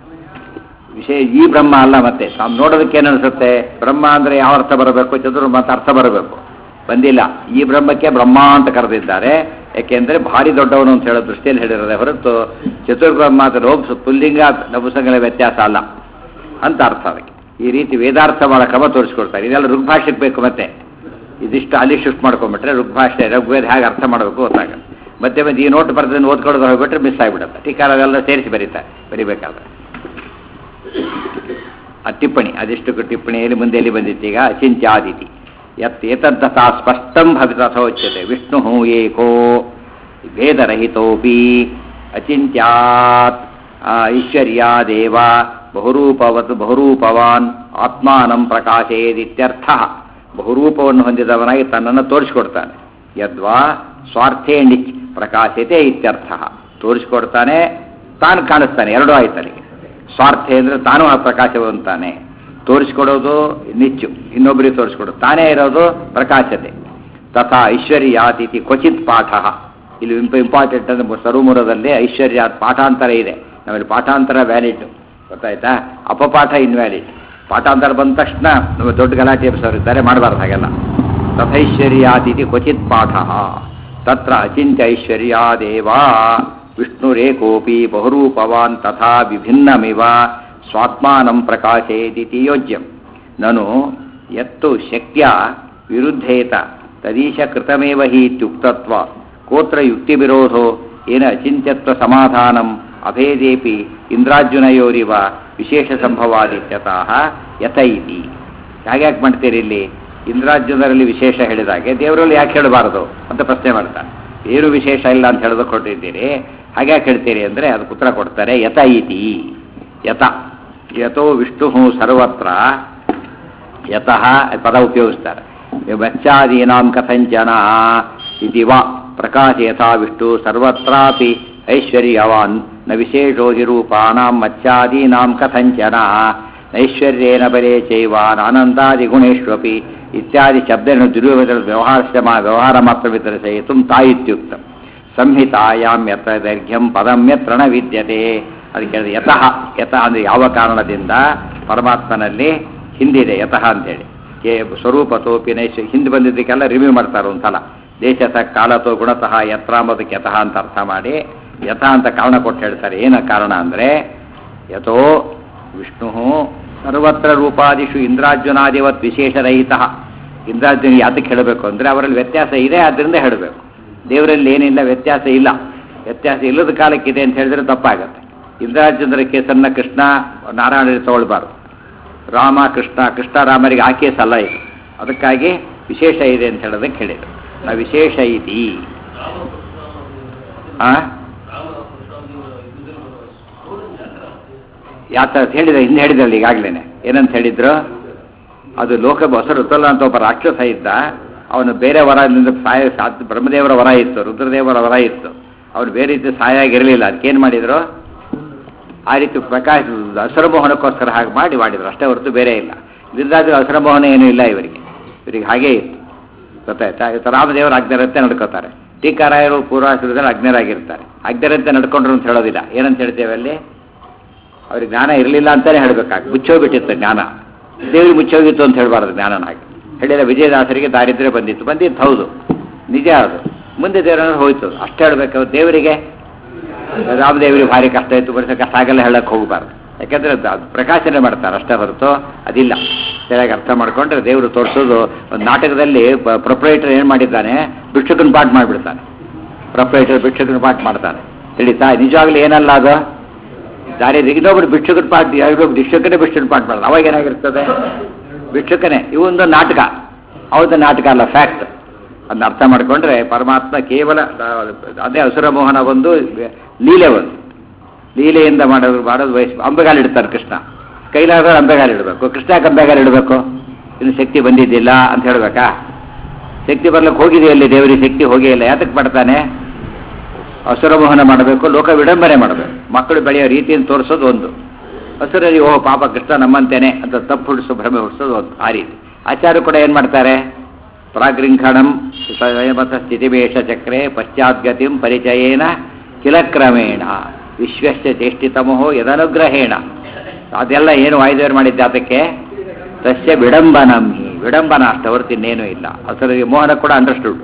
ವಿಷಯ ಈ ಬ್ರಹ್ಮ ಅಲ್ಲ ಮತ್ತೆ ನಾವು ನೋಡೋದಕ್ಕೆ ಏನು ಅನಿಸುತ್ತೆ ಬ್ರಹ್ಮ ಅಂದರೆ ಯಾವ ಅರ್ಥ ಬರಬೇಕು ಚತುರ್ಮತ ಅರ್ಥ ಬರಬೇಕು ಬಂದಿಲ್ಲ ಈ ಬ್ರಹ್ಮಕ್ಕೆ ಬ್ರಹ್ಮ ಅಂತ ಕರೆದಿದ್ದಾರೆ ಯಾಕೆಂದ್ರೆ ಭಾರಿ ದೊಡ್ಡವನು ಅಂತ ಹೇಳೋ ದೃಷ್ಟಿಯಲ್ಲಿ ಹೇಳಿರೋದೇ ಹೊರತು ಚತುರ್ಬ್ರಹ್ಮ ಅಂತ ಲೋಪ ಪುಲ್ಲಿಂಗ ನಪುಸಂಗಲ ವ್ಯತ್ಯಾಸ ಅಲ್ಲ ಅಂತ ಅರ್ಥ ಅದಕ್ಕೆ ಈ ರೀತಿ ವೇದಾರ್ಥ ಮಾಡೋ ಕ್ರಮ ತೋರಿಸ್ಕೊಡ್ತಾರೆ ಇದೆಲ್ಲ ಋಗ್ಭಾಷೆಗೆ ಬೇಕು ಮತ್ತೆ ಇದಿಷ್ಟು ಅಲ್ಲಿ ಶಿಫ್ಟ್ ಮಾಡ್ಕೊಂಡ್ಬಿಟ್ರೆ ಋಗ್ಭಾಷೆ ಋಗ್ವೇದ ಹೇಗೆ ಅರ್ಥ ಮಾಡಬೇಕು ಗೊತ್ತಾಗಲ್ಲ ಮತ್ತೆ ಮತ್ತೆ ಈ ನೋಟ್ ಬರ್ದನ್ನು ಓದ್ಕೊಳ್ಳೋದು ಹೋಗ್ಬಿಟ್ರೆ ಮಿಸ್ ಆಗಿಬಿಡುತ್ತೆ ಟೀಕಾರ ಅವೆಲ್ಲ ಸೇರಿಸಿ ಬರೀತಾರೆ ಬರಿಬೇಕಾದ್ರೆ ಆ ಟಿಪ್ಪಣಿ ಅದೆಷ್ಟು ಟಿಪ್ಪಣಿಯಲ್ಲಿ ಮುಂದೆ ಎಲ್ಲಿ ಬಂದಿತ್ತು ಈಗ ಅಚಿಂತ್ಯಾದಿತಿ ಯತ್ ಏತದ್ದಥಾ ಸ್ಪಷ್ಟಂ ಭವಿತಥೋಚ್ಯತೆ ವಿಷ್ಣು ಏಕೋ ಭೇದರಹಿತೋಪಿ ಅಚಿಂತ್ಯಾತ್ ಆ, ಐಶ್ವರ್ಯಾದೇವ ಬಹುರೂಪವತ್ ಬಹುರೂಪವಾನ್ ಆತ್ಮಾನಂ ಪ್ರಕಾಶೇದಿತ್ಯರ್ಥ ಬಹುರೂಪವನ್ನು ಹೊಂದಿದವನಾಗಿ ತನ್ನನ್ನು ತೋರಿಸ್ಕೊಡ್ತಾನೆ ಯದ್ವಾ ಸ್ವಾರ್ಥೇ ನಿಚ್ ಪ್ರಕಾಶತೆ ಇತ್ಯರ್ಥ ತೋರಿಸ್ಕೊಡ್ತಾನೆ ತಾನು ಕಾಣಿಸ್ತಾನೆ ಎರಡೂ ಆಯ್ತು ಅಲ್ಲಿಗೆ ಸ್ವಾರ್ಥ ಅಂದರೆ ತಾನು ಆ ಪ್ರಕಾಶವಂತಾನೆ ತೋರಿಸ್ಕೊಡೋದು ನಿಚ್ಚು ಇನ್ನೊಬ್ಬರಿಗೆ ತೋರಿಸ್ಕೊಡೋದು ತಾನೇ ಇರೋದು ಪ್ರಕಾಶತೆ ತಥಾ ಐಶ್ವರ್ಯಾತಿಥಿ ಕ್ವಚಿತ್ ಪಾಠ ಇಲ್ಲಿ ಇಂಪ ಇಂಪಾರ್ಟೆಂಟ್ ಅಂದರೆ ಸರ್ವಮೂರದಲ್ಲಿ ಐಶ್ವರ್ಯ ಪಾಠಾಂತರ ಇದೆ ನಮ್ಮಲ್ಲಿ ಪಾಠಾಂತರ ವ್ಯಾಲಿಡ್ ಗೊತ್ತಾಯ್ತಾ ಅಪಪಾಠ ಇನ್ವ್ಯಾಲಿಡ್ ಪಾಠಾಂತರ ಬಂದ ತಕ್ಷಣ ನಮ್ಮ ದೊಡ್ಡ ಗಲಾಟೆ ಎಬ್ಸೋರಿದ್ದಾರೆ ಮಾಡಬಾರ್ದು ಹಾಗೆಲ್ಲ ತಥೈಶ್ವರ್ಯಾದಿತಿ ಕ್ವಚಿತ್ ಪಾಠ ತತ್ರ ಅಚಿಂತ್ಯ ಐಶ್ವರ್ಯಾದೇವ ವಿಷ್ಣುರೇಕೋಪಿ ಬಹುರೂಪವಾನ್ ತಥಾ ವಿಭಿನ್ನಮಿವ ಸ್ವಾತ್ಮಾನಂ ಪ್ರಕಾಶೇದಿತಿ ಯೋಜ್ಯಂ ನನು ಯತ್ತು ಶಕ್ತಿಯ ವಿರುದ್ಧೇತ ತದೀಶ ಕೃತಮೇವ ಹಿ ಇತ್ಯುಕ್ತತ್ವ ಕೋತ್ರ ಯುಕ್ತಿವಿರೋಧೋ ಏನ ಅಚಿಂತ್ಯತ್ವ ಸಮಾಧಾನಂ ಅಭೇದೇಪಿ ಇಂದ್ರಾರ್ಜುನಯೋರಿವ ವಿಶೇಷ ಸಂಭವಾದಿತ್ಯತಃ ಯಥ ಇತಿ ಯಾಕೆ ಮಾಡ್ತೀರಿ ಇಲ್ಲಿ ಇಂದ್ರಾರ್ಜುನರಲ್ಲಿ ವಿಶೇಷ ಹೇಳಿದಾಗೆ ದೇವರಲ್ಲಿ ಯಾಕೆ ಹೇಳಬಾರದು ಅಂತ ಪ್ರಶ್ನೆ ಮಾಡ್ತಾರೆ ಏನು ವಿಶೇಷ ಇಲ್ಲ ಅಂತ ಹೇಳೋದು ಕೊಟ್ಟಿದ್ದೀರಿ ಹಾಗ್ಯಾಕೆ ಹೇಳ್ತೀರಿ ಅಂದರೆ ಅದಕ್ಕೆ ಉತ್ತರ ಕೊಡ್ತಾರೆ ಯಥ ಇತಿ ಯಥ ಯಥೋ ವಿಷ್ಣು ಸರ್ವತ್ರ ಯತಃ ಪದ ಉಪಯೋಗಿಸ್ತಾರೆ ಮತ್ಸ್ಯಾದೀನಾಂ ಕಥಂಚನ ಇತಿ ವಾ ಪ್ರಕಾಶ ಯಥಾ ವಿಷ್ಣು ಸರ್ವತ್ರಾಪಿ ಐಶ್ವರ್ಯವಾನ್ ನ ವಿಶೇಷೋ ಹಿ ರೂಪಾಣಾಂ ಮತ್ಸ್ಯಾದೀನಾಂ ಕಥಂಚನ ನೈಶ್ವರ್ಯೇನ ಬಲೆ ಚೈವಾನ್ ಆನಂದಾದಿ ಗುಣೇಶ್ವಪಿ ಇತ್ಯಾದಿ ಶಬ್ದಗಳನ್ನು ದುರ್ಯೋಗ ವ್ಯವಹಾರಸ್ಯ ಮಾ ವ್ಯವಹಾರ ಮಾತ್ರ ವಿತರಿಸಯಿತು ತಾಯಿತ್ಯುಕ್ತ ಸಂಹಿತಾಯಾಂ ಯತ್ರ ದೈರ್ಘ್ಯಂ ಪದಂ ಯತ್ರ ನ ವಿದ್ಯತೆ ಅದಕ್ಕೆ ಹೇಳಿದೆ ಯತಃ ಯತಃ ಅಂದರೆ ಯಾವ ಕಾರಣದಿಂದ ಪರಮಾತ್ಮನಲ್ಲಿ ಹಿಂದಿದೆ ಯತಃ ಅಂತೇಳಿ ಕೇ ಸ್ವರೂಪತೋಪಿ ನೈಶ ಹಿಂದೆ ಬಂದಿದ್ದಕ್ಕೆಲ್ಲ ರಿವ್ಯೂ ಮಾಡ್ತಾರೆ ಒಂದ್ಸಲ ದೇಶತ ಕಾಲತೋ ಗುಣತಃ ಯತ್ರ ಅಂಬೋದಕ್ಕೆ ಯತಃ ಅಂತ ಅರ್ಥ ಮಾಡಿ ಯಥ ಅಂತ ಕಾರಣ ಕೊಟ್ಟು ಹೇಳ್ತಾರೆ ಏನ ಕಾರಣ ಅಂದರೆ ಯಥೋ ವಿಷ್ಣು ಸರ್ವತ್ರ ರೂಪಾದಿಷು ಇಂದ್ರಾರ್ಜುನಾದಿವತ್ ವಿಶೇಷರಹಿತ ಇಂದ್ರಾರ್ಜುನ ಯಾತಕ್ಕೆ ಹೇಳಬೇಕು ಅಂದರೆ ಅವರಲ್ಲಿ ವ್ಯತ್ಯಾಸ ಇದೆ ಆದ್ದರಿಂದ ಹೇಳಬೇಕು ದೇವರಲ್ಲಿ ಏನಿಲ್ಲ ವ್ಯತ್ಯಾಸ ಇಲ್ಲ ವ್ಯತ್ಯಾಸ ಇಲ್ಲದ ಕಾಲಕ್ಕಿದೆ ಅಂತ ಹೇಳಿದ್ರೆ ತಪ್ಪಾಗತ್ತೆ ಇಂದ್ರಾರ್ಜುನರ ಕೇಸನ್ನ ಕೃಷ್ಣ ನಾರಾಯಣ ತಗೊಳ್ಬಾರ್ದು ರಾಮ ಕೃಷ್ಣ ಕೃಷ್ಣ ರಾಮರಿಗೆ ಆ ಕೇಸ್ ಅಲ್ಲ ಇದು ಅದಕ್ಕಾಗಿ ವಿಶೇಷ ಇದೆ ಅಂತ ಹೇಳೋದಕ್ಕೆ ಹೇಳಿದರು ನಾ ವಿಶೇಷ ಇತಿ ಆ ಯಾತ ಹೇಳಿದ ಹಿಂದೆ ಹೇಳಿದ್ರಲ್ಲ ಈಗಾಗಲೇ ಏನಂತ ಹೇಳಿದ್ರು ಅದು ಲೋಕ ಬಸರು ಋತುಲ್ಲ ಅಂತ ಒಬ್ಬ ರಾಕ್ಷಸ ಇದ್ದ ಅವನು ಬೇರೆ ವರದಿಂದ ಸಾಯ ಸಾತ್ ಬ್ರಹ್ಮದೇವರ ವರ ಇತ್ತು ರುದ್ರದೇವರ ವರ ಇತ್ತು ಅವನು ಬೇರೆ ರೀತಿ ಸಹಾಯ ಆಗಿರಲಿಲ್ಲ ಅದಕ್ಕೇನು ಮಾಡಿದ್ರು ಆ ರೀತಿ ಪ್ರಕಾಶ ಹಸುರಮೋಹನಕ್ಕೋಸ್ಕರ ಹಾಗೆ ಮಾಡಿ ಮಾಡಿದ್ರು ಅಷ್ಟೇ ಹೊರತು ಬೇರೆ ಇಲ್ಲ ಇದಾದ್ರೂ ಹಸುರಮೋಹನ ಏನೂ ಇಲ್ಲ ಇವರಿಗೆ ಇವರಿಗೆ ಹಾಗೇ ಇತ್ತು ಗೊತ್ತಾಯ್ತಾ ಇವತ್ತು ರಾಮದೇವರು ಅಜ್ಞರಂತೆ ನಡ್ಕೋತಾರೆ ಟೀಕಾರಾಯರು ಪೂರ್ವಾಶ್ರದಲ್ಲಿ ಅಜ್ಞರಾಗಿರ್ತಾರೆ ಅಜ್ಞರಂತೆ ನಡ್ಕೊಂಡ್ರು ಅಂತ ಹೇಳೋದಿಲ್ಲ ಏನಂತ ಹೇಳ್ತೇವೆ ಅಲ್ಲಿ ಅವ್ರಿಗೆ ಜ್ಞಾನ ಇರಲಿಲ್ಲ ಅಂತಾನೆ ಹೇಳ್ಬೇಕಾಗ ಮುಚ್ಚೋಗ್ಬಿಟ್ಟಿತ್ತು ಜ್ಞಾನ ದೇವ್ರಿಗೆ ಮುಚ್ಚೋಗಿತ್ತು ಅಂತ ಹೇಳ್ಬಾರ್ದು ಜ್ಞಾನನ ಹಾಗೆ ಹೇಳಿಲ್ಲ ವಿಜಯದಾಸರಿಗೆ ದಾರಿದ್ರ್ಯ ಬಂದಿತ್ತು ಬಂದಿತ್ತು ಹೌದು ನಿಜ ಅದು ಮುಂದೆ ದೇವರನ್ನ ಹೋಯ್ತು ಅಷ್ಟೇ ಹೇಳ್ಬೇಕು ದೇವರಿಗೆ ರಾಮದೇವರಿಗೆ ಭಾರಿ ಕಷ್ಟ ಇತ್ತು ಬರೀ ಕಷ್ಟ ಆಗಲ್ಲ ಹೇಳಕ್ಕೆ ಹೋಗಬಾರ್ದು ಯಾಕಂದ್ರೆ ಅದು ಪ್ರಕಾಶನೆ ಮಾಡ್ತಾರೆ ಅಷ್ಟೇ ಹೊರತು ಅದಿಲ್ಲ ಸರಿಯಾಗಿ ಅರ್ಥ ಮಾಡ್ಕೊಂಡ್ರೆ ದೇವರು ತೋರಿಸೋದು ಒಂದು ನಾಟಕದಲ್ಲಿ ಪ್ರೊಪ್ರೈಟರ್ ಏನು ಮಾಡಿದ್ದಾನೆ ಭಿಕ್ಷುಕನ ಪಾಠ ಮಾಡಿಬಿಡ್ತಾನೆ ಪ್ರೊಪ್ರೈಟರ್ ಭಿಕ್ಷುಕನ ಪಾಠ ಮಾಡ್ತಾನೆ ತಿಳಿತಾ ನಿಜವಾಗ್ಲೂ ಏನಲ್ಲ ಅದು ದಾರಿ ಇನ್ನೊಬ್ರು ಭಿಕ್ಷುಕನ ಪಾಠ ಯಾರಿಗೂ ಭಿಕ್ಷುಕನೇ ಭಿಕ್ಷುಕನ ಪಾಠ ಮಾಡೋದು ಅವಾಗ ಏನಾಗಿರ್ತದೆ ಭಿಕ್ಷುಕನೇ ಇವೊಂದು ನಾಟಕ ಹೌದು ನಾಟಕ ಅಲ್ಲ ಫ್ಯಾಕ್ಟ್ ಅದನ್ನ ಅರ್ಥ ಮಾಡಿಕೊಂಡ್ರೆ ಪರಮಾತ್ಮ ಕೇವಲ ಅದೇ ಹಸುರ ಮೋಹನ ಒಂದು ಲೀಲೆ ಒಂದು ಲೀಲೆಯಿಂದ ಮಾಡೋದು ಮಾಡೋದು ವಯಸ್ಸು ಅಂಬೆಗಾಲು ಇಡ್ತಾರೆ ಕೃಷ್ಣ ಕೈಲಾದ್ರೆ ಅಂಬೆಗಾಲು ಇಡಬೇಕು ಕೃಷ್ಣಕ್ಕೆ ಅಂಬೆಗಾಲು ಇಡಬೇಕು ಇನ್ನು ಶಕ್ತಿ ಬಂದಿದ್ದಿಲ್ಲ ಅಂತ ಹೇಳ್ಬೇಕಾ ಶಕ್ತಿ ಬರ್ಲಿಕ್ಕೆ ಹೋಗಿದೆಯಲ್ಲಿ ದೇವರಿಗೆ ಶಕ್ತಿ ಹೋಗೇ ಇಲ್ಲ ಯಾತಕ್ಕೆ ಮಾಡ್ತಾನೆ ಹಸುರಮೋಹನ ಮಾಡಬೇಕು ಲೋಕ ವಿಡಂಬನೆ ಮಾಡಬೇಕು ಮಕ್ಕಳು ಬೆಳೆಯೋ ರೀತಿಯನ್ನು ತೋರಿಸೋದು ಒಂದು ಹಸುರಲ್ಲಿ ಓಹೋ ಪಾಪ ಕೃಷ್ಣ ನಮ್ಮಂತೇನೆ ಅಂತ ತಪ್ಪು ಹುಡಿಸೋ ಭ್ರಮೆ ಹುಡಿಸೋದು ಒಂದು ಆ ರೀತಿ ಆಚಾರ್ಯ ಕೂಡ ಏನು ಮಾಡ್ತಾರೆ ಪ್ರಾಗ್ರಿಂಖಣಂ ಸ್ವಯಮತ ಸ್ಥಿತಿವೇಶ ಚಕ್ರೆ ಪಶ್ಚಾದ್ಗತಿಂ ಪರಿಚಯೇನ ಕಿಲಕ್ರಮೇಣ ವಿಶ್ವಸ್ಯ ಚೇಷ್ಟಿತಮೋ ಯದನುಗ್ರಹೇಣ ಅದೆಲ್ಲ ಏನು ವಾಯುದೇವರು ಮಾಡಿದ್ದೆ ಅದಕ್ಕೆ ತಸ್ಯ ವಿಡಂಬನಂ ಹಿ ವಿಡಂಬನ ಅಷ್ಟು ಹೊರತು ಇನ್ನೇನೂ ಇಲ್ಲ ಅಸಲಿಗೆ ಮೋಹನ ಕೂಡ ಅಂಡರ್ಸ್ಟುಡ್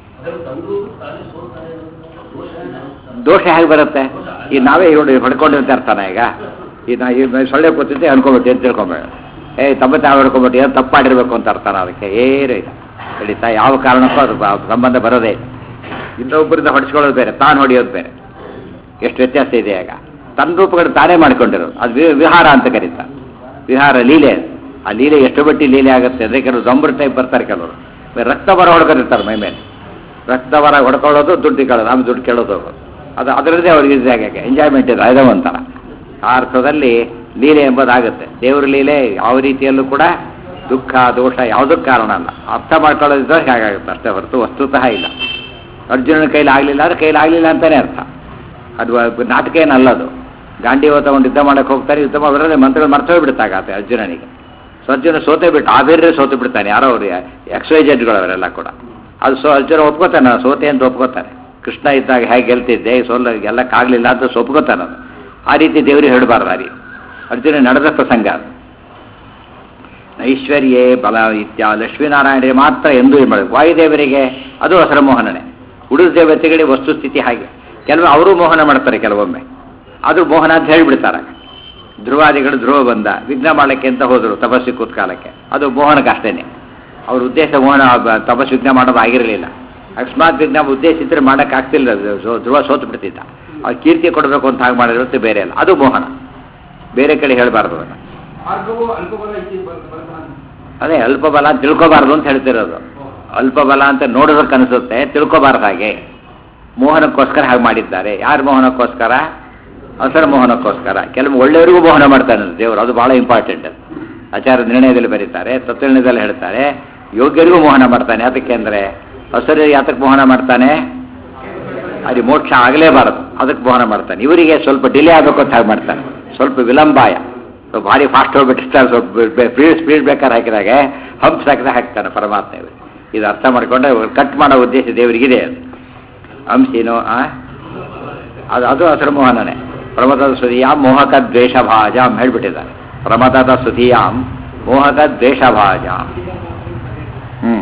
ದೋಷ ಹೇಗೆ ಬರುತ್ತೆ ಈ ನಾವೇ ನೋಡಿ ಹೊಡ್ಕೊಂಡಿರ್ತ ಅರ್ಥನ ಈಗ ಈ ನಾ ಈ ಸೊಳ್ಳೆ ಕೂತಿದ್ದೆ ಅನ್ಕೊಂಬಿಟ್ಟು ಅಂತ ತಿಳ್ಕೊಂಬೇಡ ಏ ತಮ್ಮ ತಾವು ಹೊಡ್ಕೊಂಬಿಟ್ಟು ಏನು ತಪ್ಪು ಮಾಡಿರ್ಬೇಕು ಅಂತ ಅರ್ಥನ ಅದಕ್ಕೆ ಏನೂ ಇಲ್ಲ ಹೇಳಿತಾ ಯಾವ ಕಾರಣಕ್ಕೂ ಅದು ಬ- ಸಂಬಂಧ ಬರೋದೇ ಇಲ್ಲ ಇನ್ನೊಬ್ಬರಿಂದ ಹೊಡಿಸ್ಕೊಳ್ಳೋದು ಬೇರೆ ತಾನು ಹೊಡೆಯೋದು ಬೇರೆ ಎಷ್ಟು ವ್ಯತ್ಯಾಸ ಇದೆ ಆಗ ತನ್ನ ರೂಪಗಳು ತಾನೇ ಮಾಡ್ಕೊಂಡಿರೋದು ಅದು ವಿ- ವಿಹಾರ ಅಂತ ಕರೀತಾರೆ ವಿಹಾರ ಲೀಲೆ ಅದು. ಆ ಲೀಲೆ ಎಷ್ಟು ಬಟ್ಟಿ ಲೀಲೆ ಆಗುತ್ತೆ ಅಂದರೆ ಕೆಲವರು ದೊಂಬರು ಟೈಪ್ ಬರ್ತಾರೆ ಕೆಲವರು ರಕ್ತ ಬರ ಹೊಡ್ಕೊಂಡಿರ್ತಾರೆ ಮೈ ಮೇಲೆ ರಕ್ತ ಬರ ಹೊಡ್ಕೊಳ್ಳೋದು ದುಡ್ಡು ಕೇಳೋದು ಆಮೇಲೆ ದುಡ್ಡು ಕೇಳೋದು ಹೋಗೋದು ಅದು ಅದರದ್ದೇ ಅವ್ರಿಗೆ ಇದು ಆಗಾಗ ಎಂಜಾಯ್ಮೆಂಟ್ ಇದೆ ಅದೇ ಒಂಥರ ಆ ಅರ್ಥದಲ್ಲಿ ಲೀಲೆ ಎಂಬುದಾಗುತ್ತೆ ದೇವ್ರ ಲೀಲೆ ಯಾವ ರೀತಿಯಲ್ಲೂ ಕೂಡ ದುಃಖ ದೋಷ ಯಾವುದಕ್ಕೆ ಕಾರಣ ಅಲ್ಲ ಅರ್ಥ ಮಾಡ್ಕೊಳ್ಳೋದಿದ್ರೆ ಹೇಗಾಗುತ್ತೆ ಅಷ್ಟೇ ಹೊರತು ವಸ್ತುತಃ ಇಲ್ಲ ಅರ್ಜುನನ ಕೈಲಿ ಆಗಲಿಲ್ಲ ಅಂದ್ರೆ ಕೈಲಿ ಆಗಲಿಲ್ಲ ಅಂತಲೇ ಅರ್ಥ ಅದು ವ- ನಾಟಕ ಏನಲ್ಲ ಅದು ಗಾಂಡೀವ ತಗೊಂಡು ಯುದ್ಧ ಮಾಡಕ್ಕೆ ಹೋಗ್ತಾರೆ ಯುದ್ಧ ಮಾಡೋದ್ರಲ್ಲಿ ಮಂತ್ರಗಳು ಮರ್ತೋಗಿ ಬಿಡ್ತಾಗತ್ತೆ ಅರ್ಜುನನಿಗೆ ಸೊ ಅರ್ಜುನ ಸೋತೆ ಬಿಟ್ಟು ಆ ಬೇರೆ ಸೋತು ಬಿಡ್ತಾನೆ ಯಾರೋ ಅವ್ರು ಎಕ್ಸ್ವೈಜೆಡ್ಗಳು ಅವರೆಲ್ಲ ಕೂಡ ಅದು ಸೊ ಅರ್ಜುನ ಒಪ್ಕೋತಾನೆ ನಾನು ಸೋತೆ ಅಂತ ಒಪ್ಕೋತಾನೆ ಕೃಷ್ಣ ಇದ್ದಾಗ ಹೇಗೆ ಗೆಲ್ತಿದ್ದೆ ಸೋಲ ಗೆಲ್ಲಕ್ಕಾಗಲಿಲ್ಲ ಅಂತ ಸೊ ಒಪ್ಕೋತಾನೆ ಅದು ಆ ರೀತಿ ದೇವರಿಗೆ ಹೇಳಬಾರ್ದು ಆ ರೀತಿ ಅರ್ಜುನ ನಡೆದ ಪ್ರಸಂಗ ಅದು ಐಶ್ವರ್ಯೇ ಬಲ ಇತ್ಯ ಲಕ್ಷ್ಮೀನಾರಾಯಣರಿಗೆ ಮಾತ್ರ ಎಂದೂ ಇದು ಮಾಡಬೇಕು ವಾಯುದೇವರಿಗೆ ಅದು ಹಸರ ಮೋಹನನೇ ಉಳಿದ ದೇವತೆಗಳಿಗೆ ವಸ್ತುಸ್ಥಿತಿ ಹಾಗೆ ಕೆಲವು ಅವರು ಮೋಹನ ಮಾಡ್ತಾರೆ ಕೆಲವೊಮ್ಮೆ ಆದರೂ ಮೋಹನ ಅಂತ ಹೇಳಿಬಿಡ್ತಾರೆ ಧ್ರುವಾದಿಗಳು ಧ್ರುವ ಬಂದ ವಿಘ್ನ ಮಾಡಲಿಕ್ಕೆ ಅಂತ ಹೋದರು ತಪಸ್ಸಿ ಕೂತ್ಕಾಲಕ್ಕೆ ಅದು ಮೋಹನಕ್ಕೆ ಅಷ್ಟೇನೆ ಅವ್ರ ಉದ್ದೇಶ ಮೋಹನ ಬ- ತಪಸ್ಸು ವಿಘ್ನ ಮಾಡೋದು ಆಗಿರಲಿಲ್ಲ ಅಕಸ್ಮಾತ್ ವಿಘ್ನ ಉದ್ದೇಶ ಇದ್ರೆ ಮಾಡೋಕ್ಕೆ ಆಗ್ತಿಲ್ಲ ಅದು. ಸೊ- ಧ್ರುವ ಸೋತು ಬಿಡ್ತಿದ್ದ ಅವ್ರು ಕೀರ್ತಿ ಕೊಡಬೇಕು ಅಂತ ಹಾಗೆ ಮಾಡಿರುತ್ತೆ ಬೇರೆ ಅಲ್ಲ ಅದು ಮೋಹನ ಬೇರೆ ಕಡೆ ಹೇಳಬಾರ್ದು ಅದನ್ನು ಮಾರ್ಗವು ಅಲ್ಪಬಲ ಇತಿ ಬಲ- ಬಲತನ. ಅದೇ ಅಲ್ಪ ಬಲ ಅಂತ ತಿಳ್ಕೊಬಾರ್ದು ಅಂತ ಹೇಳ್ತಿರೋದು ಅಲ್ಪ ಬಲ ಅಂತ ನೋಡೋದಕ್ಕೆ ಅನಿಸುತ್ತೆ ತಿಳ್ಕೊಬಾರ್ದು ಹಾಗೆ ಮೋಹನಕ್ಕೋಸ್ಕರ ಹಾಗೆ ಮಾಡಿದ್ದಾರೆ ಯಾರು ಮೋಹನಕ್ಕೋಸ್ಕರ ಅಸರ ಮೋಹನಕ್ಕೋಸ್ಕರ ಕೆಲವು ಒಳ್ಳೆಯವರಿಗೂ ಮೋಹನ ಮಾಡ್ತಾನೆ ದೇವರು ಅದು ಬಹಳ ಇಂಪಾರ್ಟೆಂಟ್ ಆಚಾರ ನಿರ್ಣಯದಲ್ಲಿ ಬರೀತಾರೆ ತತ್ವನಿರ್ಣಯದಲ್ಲಿ ಹೇಳ್ತಾರೆ ಯೋಗ್ಯರಿಗೂ ಮೋಹನ ಮಾಡ್ತಾನೆ ಅದಕ್ಕೆ ಅಂದರೆ ಹಸರು ಯಾತಕ್ಕೆ ಮೋಹನ ಮಾಡ್ತಾನೆ ಅಲ್ಲಿ ಮೋಕ್ಷ ಆಗಲೇಬಾರದು ಅದಕ್ಕೆ ಮೋಹನ ಮಾಡ್ತಾನೆ ಇವರಿಗೆ ಸ್ವಲ್ಪ ಡಿಲೇ ಆಗಬೇಕು ಅಂತ ಹಾಗೆ ಮಾಡ್ತಾನೆ ಸ್ವಲ್ಪ ವಿಳಂಬಾಯ ಸ್ವಲ್ಪ ಭಾರಿ ಫಾಸ್ಟ್ ಹೋಗ್ಬಿಟ್ಟಿರ್ತಾರೆ ಸ್ವಲ್ಪ ಸ್ಪೀಡ್ ಸ್ಪೀಡ್ ಬೇಕಾದ್ರೆ ಹಾಕಿದಾಗ ಹಂಪ್ಸ್ ಹಾಕಿದಾಗ ಹಾಕ್ತಾನೆ ಪರಮಾತ್ಮ ಇವರು ಇದು ಅರ್ಥ ಮಾಡಿಕೊಂಡ್ರೆ ಕಟ್ ಮಾಡೋ ಉದ್ದೇಶ ದೇವರಿಗಿದೆ ಅದು ಹಂಸಿನೋ ಆ ಅದು ಅದು ಹಸಿರು ಮೋಹನನೇ ಪ್ರಮದದ ಸುಧಿಯಾಂ ಮೋಹಕ ದ್ವೇಷ ಭಾಜಾಂ ಹೇಳ್ಬಿಟ್ಟಿದ್ದಾರೆ ಪ್ರಮದದ ಸುಧಿಯಾಂ ಮೋಹಕ ದ್ವೇಷ ಭಾಜಾಂ ಹ್ಮ್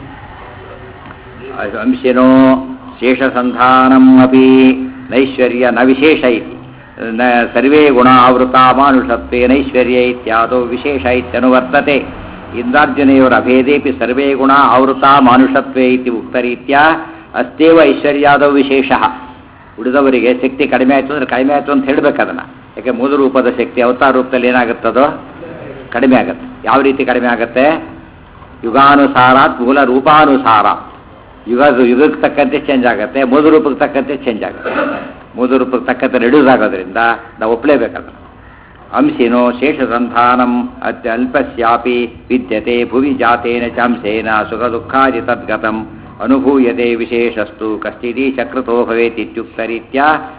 ಅಂಶಿನೋ ಶೇಷಸಂಧಾನಂ ಅಪಿ ನೈಶ್ವರ್ಯ ನ ವಿಶೇಷ ಇತಿ ನ ಸರ್ವೇ ಗುಣ ಆವೃತ ಮಾನುಷತ್ವೇ ನೈಶ್ವರ್ಯ ಇತ್ಯಾದೋ ವಿಶೇಷ ಇತ್ಯನುವರ್ತತೆ ಇಂದ್ರಾರ್ಜುನೆಯವರ ಅಭೇದೇಪಿ ಸರ್ವೇ ಗುಣ ಆವೃತ ಮಾನುಷತ್ವೇ ಇತಿ ಉಕ್ತರೀತ್ಯ ಅಸ್ತೇವ ಐಶ್ವರ್ಯಾದೋ ವಿಶೇಷ ಉಳಿದವರಿಗೆ ಶಕ್ತಿ ಕಡಿಮೆ ಆಯಿತು ಅಂದ್ರೆ ಕಡಿಮೆ ಆಯಿತು ಅಂತ ಹೇಳ್ಬೇಕು ಅದನ್ನು ಯಾಕೆ ಮೂಲ ರೂಪದ ಶಕ್ತಿ ಅವತಾರ ರೂಪದಲ್ಲಿ ಏನಾಗುತ್ತದೋ ಕಡಿಮೆ ಆಗುತ್ತೆ ಯಾವ ರೀತಿ ಕಡಿಮೆ ಆಗುತ್ತೆ ಯುಗಾನುಸಾರಾತ್ ಮೂಲ ರೂಪಾನುಸಾರ ಯುಗ ಯುಗಕ್ಕೆ ತಕ್ಕಂತೆ ಚೇಂಜ್ ಆಗುತ್ತೆ ಮೂಲ ರೂಪಕ್ಕೆ ತಕ್ಕಂತೆ ಚೇಂಜ್ ಆಗುತ್ತೆ ಮೂಲ ರೂಪಕ್ಕೆ ತಕ್ಕಂತೆ ರೆಡ್ಯೂಸ್ ಆಗೋದ್ರಿಂದ ನಾವು ಒಪ್ಪಲೇಬೇಕಲ್ಲ ಅಂಶಿನೋ ಶೇಷಸಂಧಾನಂ ಅತ್ಯ ಅಲ್ಪಸ್ಯಾಪಿ ವಿದ್ಯತೆ ಭುವಿ ಜಾತೇನ ಚಾಂಸೇನ ಸುಖ ದುಃಖಾದಿ ತದ್ಗತಂ ಅನುಭೂಯತೆ ವಿಶೇಷಸ್ತು ಕಶ್ಚಿದಿ ಚಕ್ರತೋ ಭವೇತ್ ಇತ್ಯುಕ್ತರೀತ್ಯ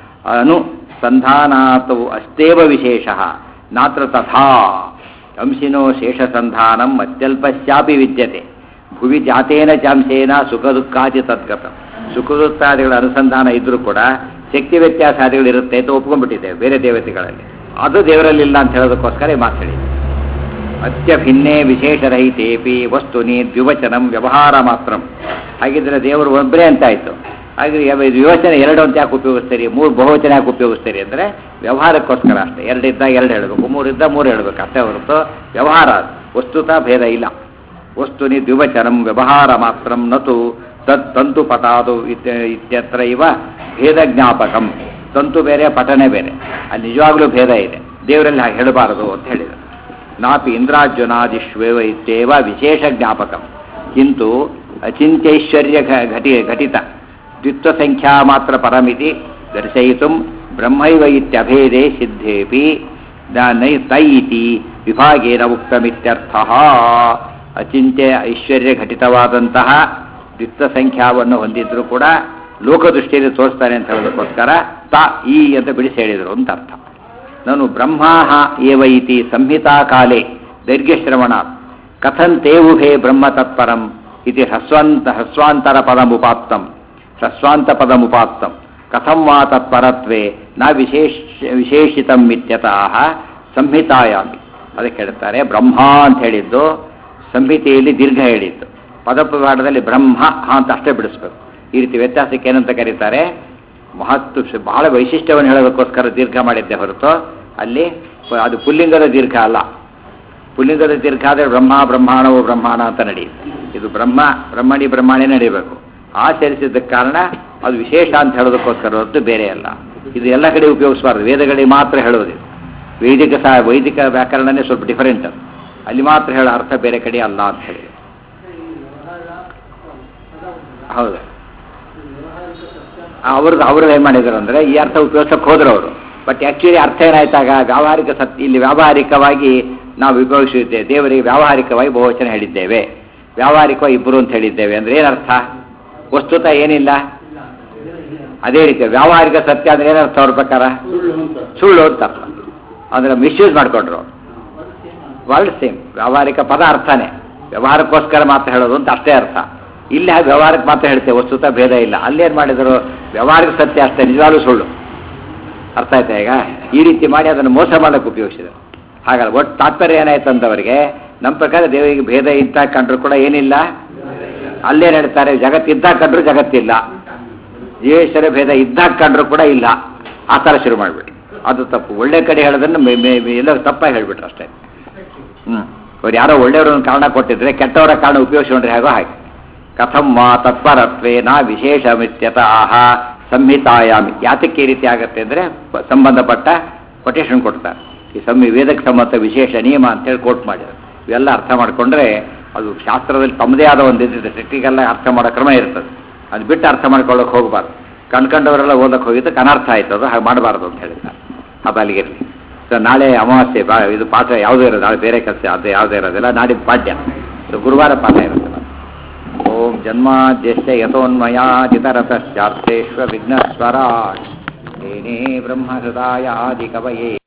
ಅನುಸಂಧಾನಾತೌ ಅಸ್ತೇವ ವಿಶೇಷ ನಾತ್ರ ತಥಾ ಅಂಶಿನೋ ಶೇಷಸಂಧಾನಂ ಅತ್ಯಲ್ಪಸ್ಯಾಪಿ ವಿದ್ಯತೆ ಭುವಿ ಜಾತೇನ ಚಾಂಸೇನ ಸುಖ ದುಃಖಾದಿ ತದ್ಗತ ಸುಖ ದುಃಖಾದಿಗಳ ಅನುಸಂಧಾನ ಇದ್ರೂ ಕೂಡ ಶಕ್ತಿ ವ್ಯತ್ಯಾಸಾದಿಗಳು ಇರುತ್ತೆ ಅಂತ ಒಪ್ಕೊಂಡ್ಬಿಟ್ಟಿದ್ದೇವೆ ಬೇರೆ ದೇವತೆಗಳಲ್ಲಿ ಅದು ದೇವರಲ್ಲಿಲ್ಲ ಅಂತ ಹೇಳೋದಕ್ಕೋಸ್ಕರ ಈ ಮಾತು ಹೇಳಿ ಅತ್ಯ ಭಿನ್ನೇ ವಿಶೇಷರಹಿತೇಪಿ ವಸ್ತುನಿ ದ್ವಿವಚನಂ ವ್ಯವಹಾರ ಮಾತ್ರಂ ಹಾಗಿದ್ರೆ ದೇವರು ಒಬ್ಬರೇ ಅಂತ ಆಯ್ತು ಹಾಗೆ ಯಾವ- ಇದು ವಿವಚನ ಎರಡು ಅಂತ ಯಾಕೆ ಉಪಯೋಗಿಸ್ತೀರಿ ಮೂರು ಬಹುವಚನ ಯಾಕೆ ಉಪಯೋಗಿಸ್ತೀರಿ ಅಂದರೆ ವ್ಯವಹಾರಕ್ಕೋಸ್ಕರ ಅಷ್ಟೇ ಎರಡಿದ್ದ ಎರಡು ಹೇಳಬೇಕು ಮೂರಿದ್ದ ಮೂರು ಹೇಳಬೇಕು ಅಷ್ಟೇ ಹೊರತು ವ್ಯವಹಾರ ಅದು. ವಸ್ತುತ ಭೇದ ಇಲ್ಲ ವಸ್ತುನಿ ದ್ವಿವಚನಂ ವ್ಯವಹಾರ ಮಾತ್ರಂ ನತು ತತ್ ತಂತು ಪಟಾದು ಇತ್ಯ- ಇತ್ಯತ್ರ ಇವ ಭೇದ ಜ್ಞಾಪಕಂ ತಂತು ಬೇರೆ ಪಠನೆ ಬೇರೆ ಅಲ್ಲಿ ನಿಜವಾಗ್ಲೂ ಭೇದ ಇದೆ ದೇವರಲ್ಲಿ ಹಾಗೆ ಹೇಳಬಾರದು ಅಂತ ಹೇಳಿದರು ನಾಪಿ ಇಂದ್ರಾರ್ಜುನಾದಿಶ್ವೇವ ಇತ್ಯೇವ ವಿಶೇಷ ಜ್ಞಾಪಕಂ ಕಿಂತು ಅಚಿಂತ್ಯೈಶ್ವರ್ಯ ಘ- ಘಟಿ ಘಟಿತ ದ್ವಿತ್ವಸಂಖ್ಯಾ ಮಾತ್ರ ಪರಮಿತಿ ದರ್ಶಯಿತು ಬ್ರಹ್ಮೈವ ಇತ್ಯಭೇದೆ ಸಿದ್ಧೇಪಿ ನ- ನೈ ತೈ ಇತಿ ವಿಭಾಗೇನ ಉಕ್ತಮಿತ್ಯರ್ಥ ಅಚಿಂತ್ಯ ಐಶ್ವರ್ಯ ಘಟಿತವಾದಂತಹ ದ್ವಿತ್ವ ಸಂಖ್ಯಾವನ್ನು ಹೊಂದಿದ್ರು ಕೂಡ ಲೋಕದೃಷ್ಟಿಯಲ್ಲಿ ತೋರಿಸ್ತಾನೆ ಅಂತ ಹೇಳೋದಕ್ಕೋಸ್ಕರ ತ ಈ ಅಂತ ಬಿಡಿಸಿ ಹೇಳಿದರು ಅಂತ ಅರ್ಥ ನಾನು ಬ್ರಹ್ಮಾಹ ಏವ ಇತಿ ಸಂಹಿತಾ ಕಾಲೇ ದೈರ್ಘ್ಯಶ್ರವಣ ಕಥಂತೆ ಉಭೇ ಬ್ರಹ್ಮ ತತ್ಪರಂ ಇತಿ ಹ್ರಸ್ವಂತ ಹ್ರಸ್ವಾಂತರ ಪದಮುಪಾತ್ತಂ ಹ್ರಸ್ವಾಂತ ಪದಮುಪಾತ್ತಂ ಕಥಂ ವಾ ತತ್ಪರತ್ವೇ ನ ವಿಶೇಷ ವಿಶೇಷಿತಂ ಇತ್ಯತಃ ಸಂಹಿತಾಯಾಮಿ ಅದಕ್ಕೆ ಹೇಳ್ತಾರೆ ಬ್ರಹ್ಮ ಅಂತ ಹೇಳಿದ್ದು ಸಂಹಿತೆಯಲ್ಲಿ ದೀರ್ಘ ಹೇಳಿದ್ದು ಪದಪವಾಡದಲ್ಲಿ ಬ್ರಹ್ಮ ಅಂತ ಅಷ್ಟೇ ಬಿಡಿಸ್ಬೇಕು ಈ ರೀತಿ ವ್ಯತ್ಯಾಸಕ್ಕೆ ಏನಂತ ಕರೀತಾರೆ ಮಹತ್ವ ಬಹಳ ವೈಶಿಷ್ಟ್ಯವನ್ನು ಹೇಳೋದಕ್ಕೋಸ್ಕರ ದೀರ್ಘ ಮಾಡಿದ್ದೆ ಹೊರತು ಅಲ್ಲಿ ಪ- ಅದು ಪುಲ್ಲಿಂಗದ ದೀರ್ಘ ಅಲ್ಲ ಪುಲ್ಲಿಂಗದ ದೀರ್ಘ ಆದರೆ ಬ್ರಹ್ಮ ಬ್ರಹ್ಮಾಣವು ಬ್ರಹ್ಮಾಣ ಅಂತ ನಡೆಯುತ್ತೆ ಇದು ಬ್ರಹ್ಮ ಬ್ರಹ್ಮಣಿ ಬ್ರಹ್ಮಣಿ ನಡೀಬೇಕು ಆಚರಿಸಿದ್ದಕ್ಕೆ ಕಾರಣ ಅದು ವಿಶೇಷ ಅಂತ ಹೇಳೋದಕ್ಕೋಸ್ಕರ ಹೊರತು ಬೇರೆ ಅಲ್ಲ ಇದು ಎಲ್ಲ ಕಡೆ ಉಪಯೋಗಿಸಬಾರ್ದು ವೇದಗಳಿಗೆ ಮಾತ್ರ ಹೇಳೋದು ವೈದಿಕ ಸಹ ವೈದಿಕ ವ್ಯಾಕರಣನೇ ಸ್ವಲ್ಪ ಡಿಫರೆಂಟ್ ಅದು ಅಲ್ಲಿ ಮಾತ್ರ ಹೇಳೋ ಅರ್ಥ ಬೇರೆ ಕಡೆ ಅಲ್ಲ ಅಂತ ಹೇಳಿ ಹೌದು ಅವ್ರದ್ದು ಅವ್ರು ಏನು ಮಾಡಿದ್ರು ಅಂದರೆ ಈ ಅರ್ಥ ಉಪಯೋಗಿಸಕ್ಕೆ ಹೋದ್ರು ಅವರು ಬಟ್ ಆ್ಯಕ್ಚುಲಿ ಅರ್ಥ ಏನಾಯ್ತಾಗ ವ್ಯಾವಹಾರಿಕ ಸತ್ ಇಲ್ಲಿ ವ್ಯಾವಹಾರಿಕವಾಗಿ ನಾವು ಉಪಯೋಗಿಸಿದ್ದೇವೆ ದೇವರಿಗೆ ವ್ಯಾವಹಾರಿಕವಾಗಿ ಬಹುವಚನ ಹೇಳಿದ್ದೇವೆ ವ್ಯಾವಹಾರಿಕವಾಗಿ ಇಬ್ಬರು ಅಂತ ಹೇಳಿದ್ದೇವೆ ಅಂದರೆ ಏನರ್ಥ ವಸ್ತುತ ಏನಿಲ್ಲ ಅದೇ ರೀತಿ ವ್ಯಾವಹಾರಿಕ ಸತ್ಯ ಅಂದ್ರೆ ಏನರ್ಥ ಅವ್ರ ಪ್ರಕಾರ ಸುಳ್ಳು ಅಂತ ಅರ್ಥ ಅಂದ್ರೆ ಮಿಸ್ಯೂಸ್ ಮಾಡ್ಕೊಂಡ್ರು ವರ್ಲ್ಡ್ ಸೇಮ್ ವ್ಯಾವಹಾರಿಕ ಪದ ಅರ್ಥನೇ ವ್ಯವಹಾರಕ್ಕೋಸ್ಕರ ಮಾತ್ರ ಹೇಳೋದು ಅಂತ ಅಷ್ಟೇ ಅರ್ಥ ಇಲ್ಲಿ ಆ ವ್ಯವಹಾರಕ್ಕೆ ಮಾತ್ರ ಹೇಳ್ತೇವೆ ವಸ್ತುತ ಭೇದ ಇಲ್ಲ ಅಲ್ಲೇನು ಮಾಡಿದರು ವ್ಯವಹಾರಿಕ ಸತ್ಯ ಅಷ್ಟೇ ನಿಜವಾಗ್ಲೂ ಸುಳ್ಳು ಅರ್ಥ ಆಯ್ತಾ ಈಗ ಈ ರೀತಿ ಮಾಡಿ ಅದನ್ನು ಮೋಸ ಮಾಡಕ್ಕೆ ಉಪಯೋಗಿಸಿದರು ಹಾಗಲ್ಲ ಒಟ್ಟು ತಾತ್ಪರ್ಯ ಏನಾಯ್ತು ಅಂತವರಿಗೆ ನಮ್ಮ ಪ್ರಕಾರ ದೇವರಿಗೆ ಭೇದ ಇದ್ದ ಕಂಡ್ರು ಕೂಡ ಏನಿಲ್ಲ ಅಲ್ಲೇನು ಹೇಳ್ತಾರೆ ಜಗತ್ತಿದ್ದಾಗ ಕಂಡ್ರು ಜಗತ್ತಿಲ್ಲ ಜೀವೇಶ್ವರ ಭೇದ ಇದ್ದಾಗ ಕಂಡ್ರು ಕೂಡ ಇಲ್ಲ ಆ ಥರ ಶುರು ಮಾಡಿಬಿಡಿ ಅದು ತಪ್ಪು ಒಳ್ಳೆ ಕಡೆ ಹೇಳೋದನ್ನು ಮೇ- ಮೇ- ಮೇ- ಎಲ್ಲ ತಪ್ಪಾಗಿ ಹೇಳ್ಬಿಟ್ರು ಅಷ್ಟೇ ಹ್ಞೂ ಅವ್ರು ಯಾರೋ ಒಳ್ಳೆಯವರು ಒಂದು ಕಾರಣ ಕೊಟ್ಟಿದ್ರೆ ಕೆಟ್ಟವರ ಕಾರಣ ಉಪಯೋಗಿಸ್ಕೊಂಡ್ರೆ ಹೇಗೋ ಹಾಗೆ ಕಥಂ ವಾ ತತ್ಪರತ್ವೇನ ವಿಶೇಷ ಮಿತ್ಯತ ಆಹ ಸಂಹಿತಾಯಾಮಿ ಯಾತಕ್ಕೆ ಈ ರೀತಿ ಆಗುತ್ತೆ ಅಂದರೆ ಸಂಬಂಧಪಟ್ಟ ಕೊಟೇಶನ್ ಕೊಡ್ತಾರೆ ಈ ಸಂಹಿ ವೇದಕ್ಕೆ ಸಂಬಂಧ ವಿಶೇಷ ನಿಯಮ ಅಂತೇಳಿ ಕೋಟ್ ಮಾಡಿದ್ರು ಇವೆಲ್ಲ ಅರ್ಥ ಮಾಡಿಕೊಂಡ್ರೆ ಅದು ಶಾಸ್ತ್ರದಲ್ಲಿ ತಮ್ಮದೇ ಆದ ಒಂದು ಇದಿದೆ ಟೆಕ್ನಿಕಲ್ಲ ಅರ್ಥ ಮಾಡೋ ಕ್ರಮ ಇರ್ತದೆ ಅದು ಬಿಟ್ಟು ಅರ್ಥ ಮಾಡ್ಕೊಳ್ಳೋಕೆ ಹೋಗಬಾರ್ದು ಕಣ್ಕಂಡವರೆಲ್ಲ ಓದಕ್ಕೆ ಹೋಗಿದ್ದಕ್ಕೆ ಅನರ್ಥ ಆಯ್ತು ಅದು ಹಾಗೆ ಮಾಡಬಾರ್ದು ಅಂತ ಹೇಳಿದ್ದಾರೆ ಅದು ಅಲ್ಲಿಗಿರಲಿ ಸೊ ನಾಳೆ ಅಮಾವಾಸ್ಯೆ ಬಾ ಇದು ಪಾಠ ಯಾವುದೂ ಇರೋದು ನಾಳೆ ಬೇರೆ ಕೆಲಸ ಅದು ಯಾವುದೇ ಇರೋದಿಲ್ಲ ನಾಡಿದ್ದು ಪಾಠ್ಯ ಸೊ ಗುರುವಾರ ಪಾಠ ಇರುತ್ತೆ ಓಂ ಜನ್ಮಾದ್ಯಶ್ಚ ಯಥೋನ್ಮಯಾಜಿತರತಶ್ಚಾರ್ಥೇಶ್ವ ವಿಘ್ನಸ್ವರಾಟ್ ತೇನೇ ಬ್ರಹ್ಮಹೃದಾಯ ಆದಿಕವಯೇ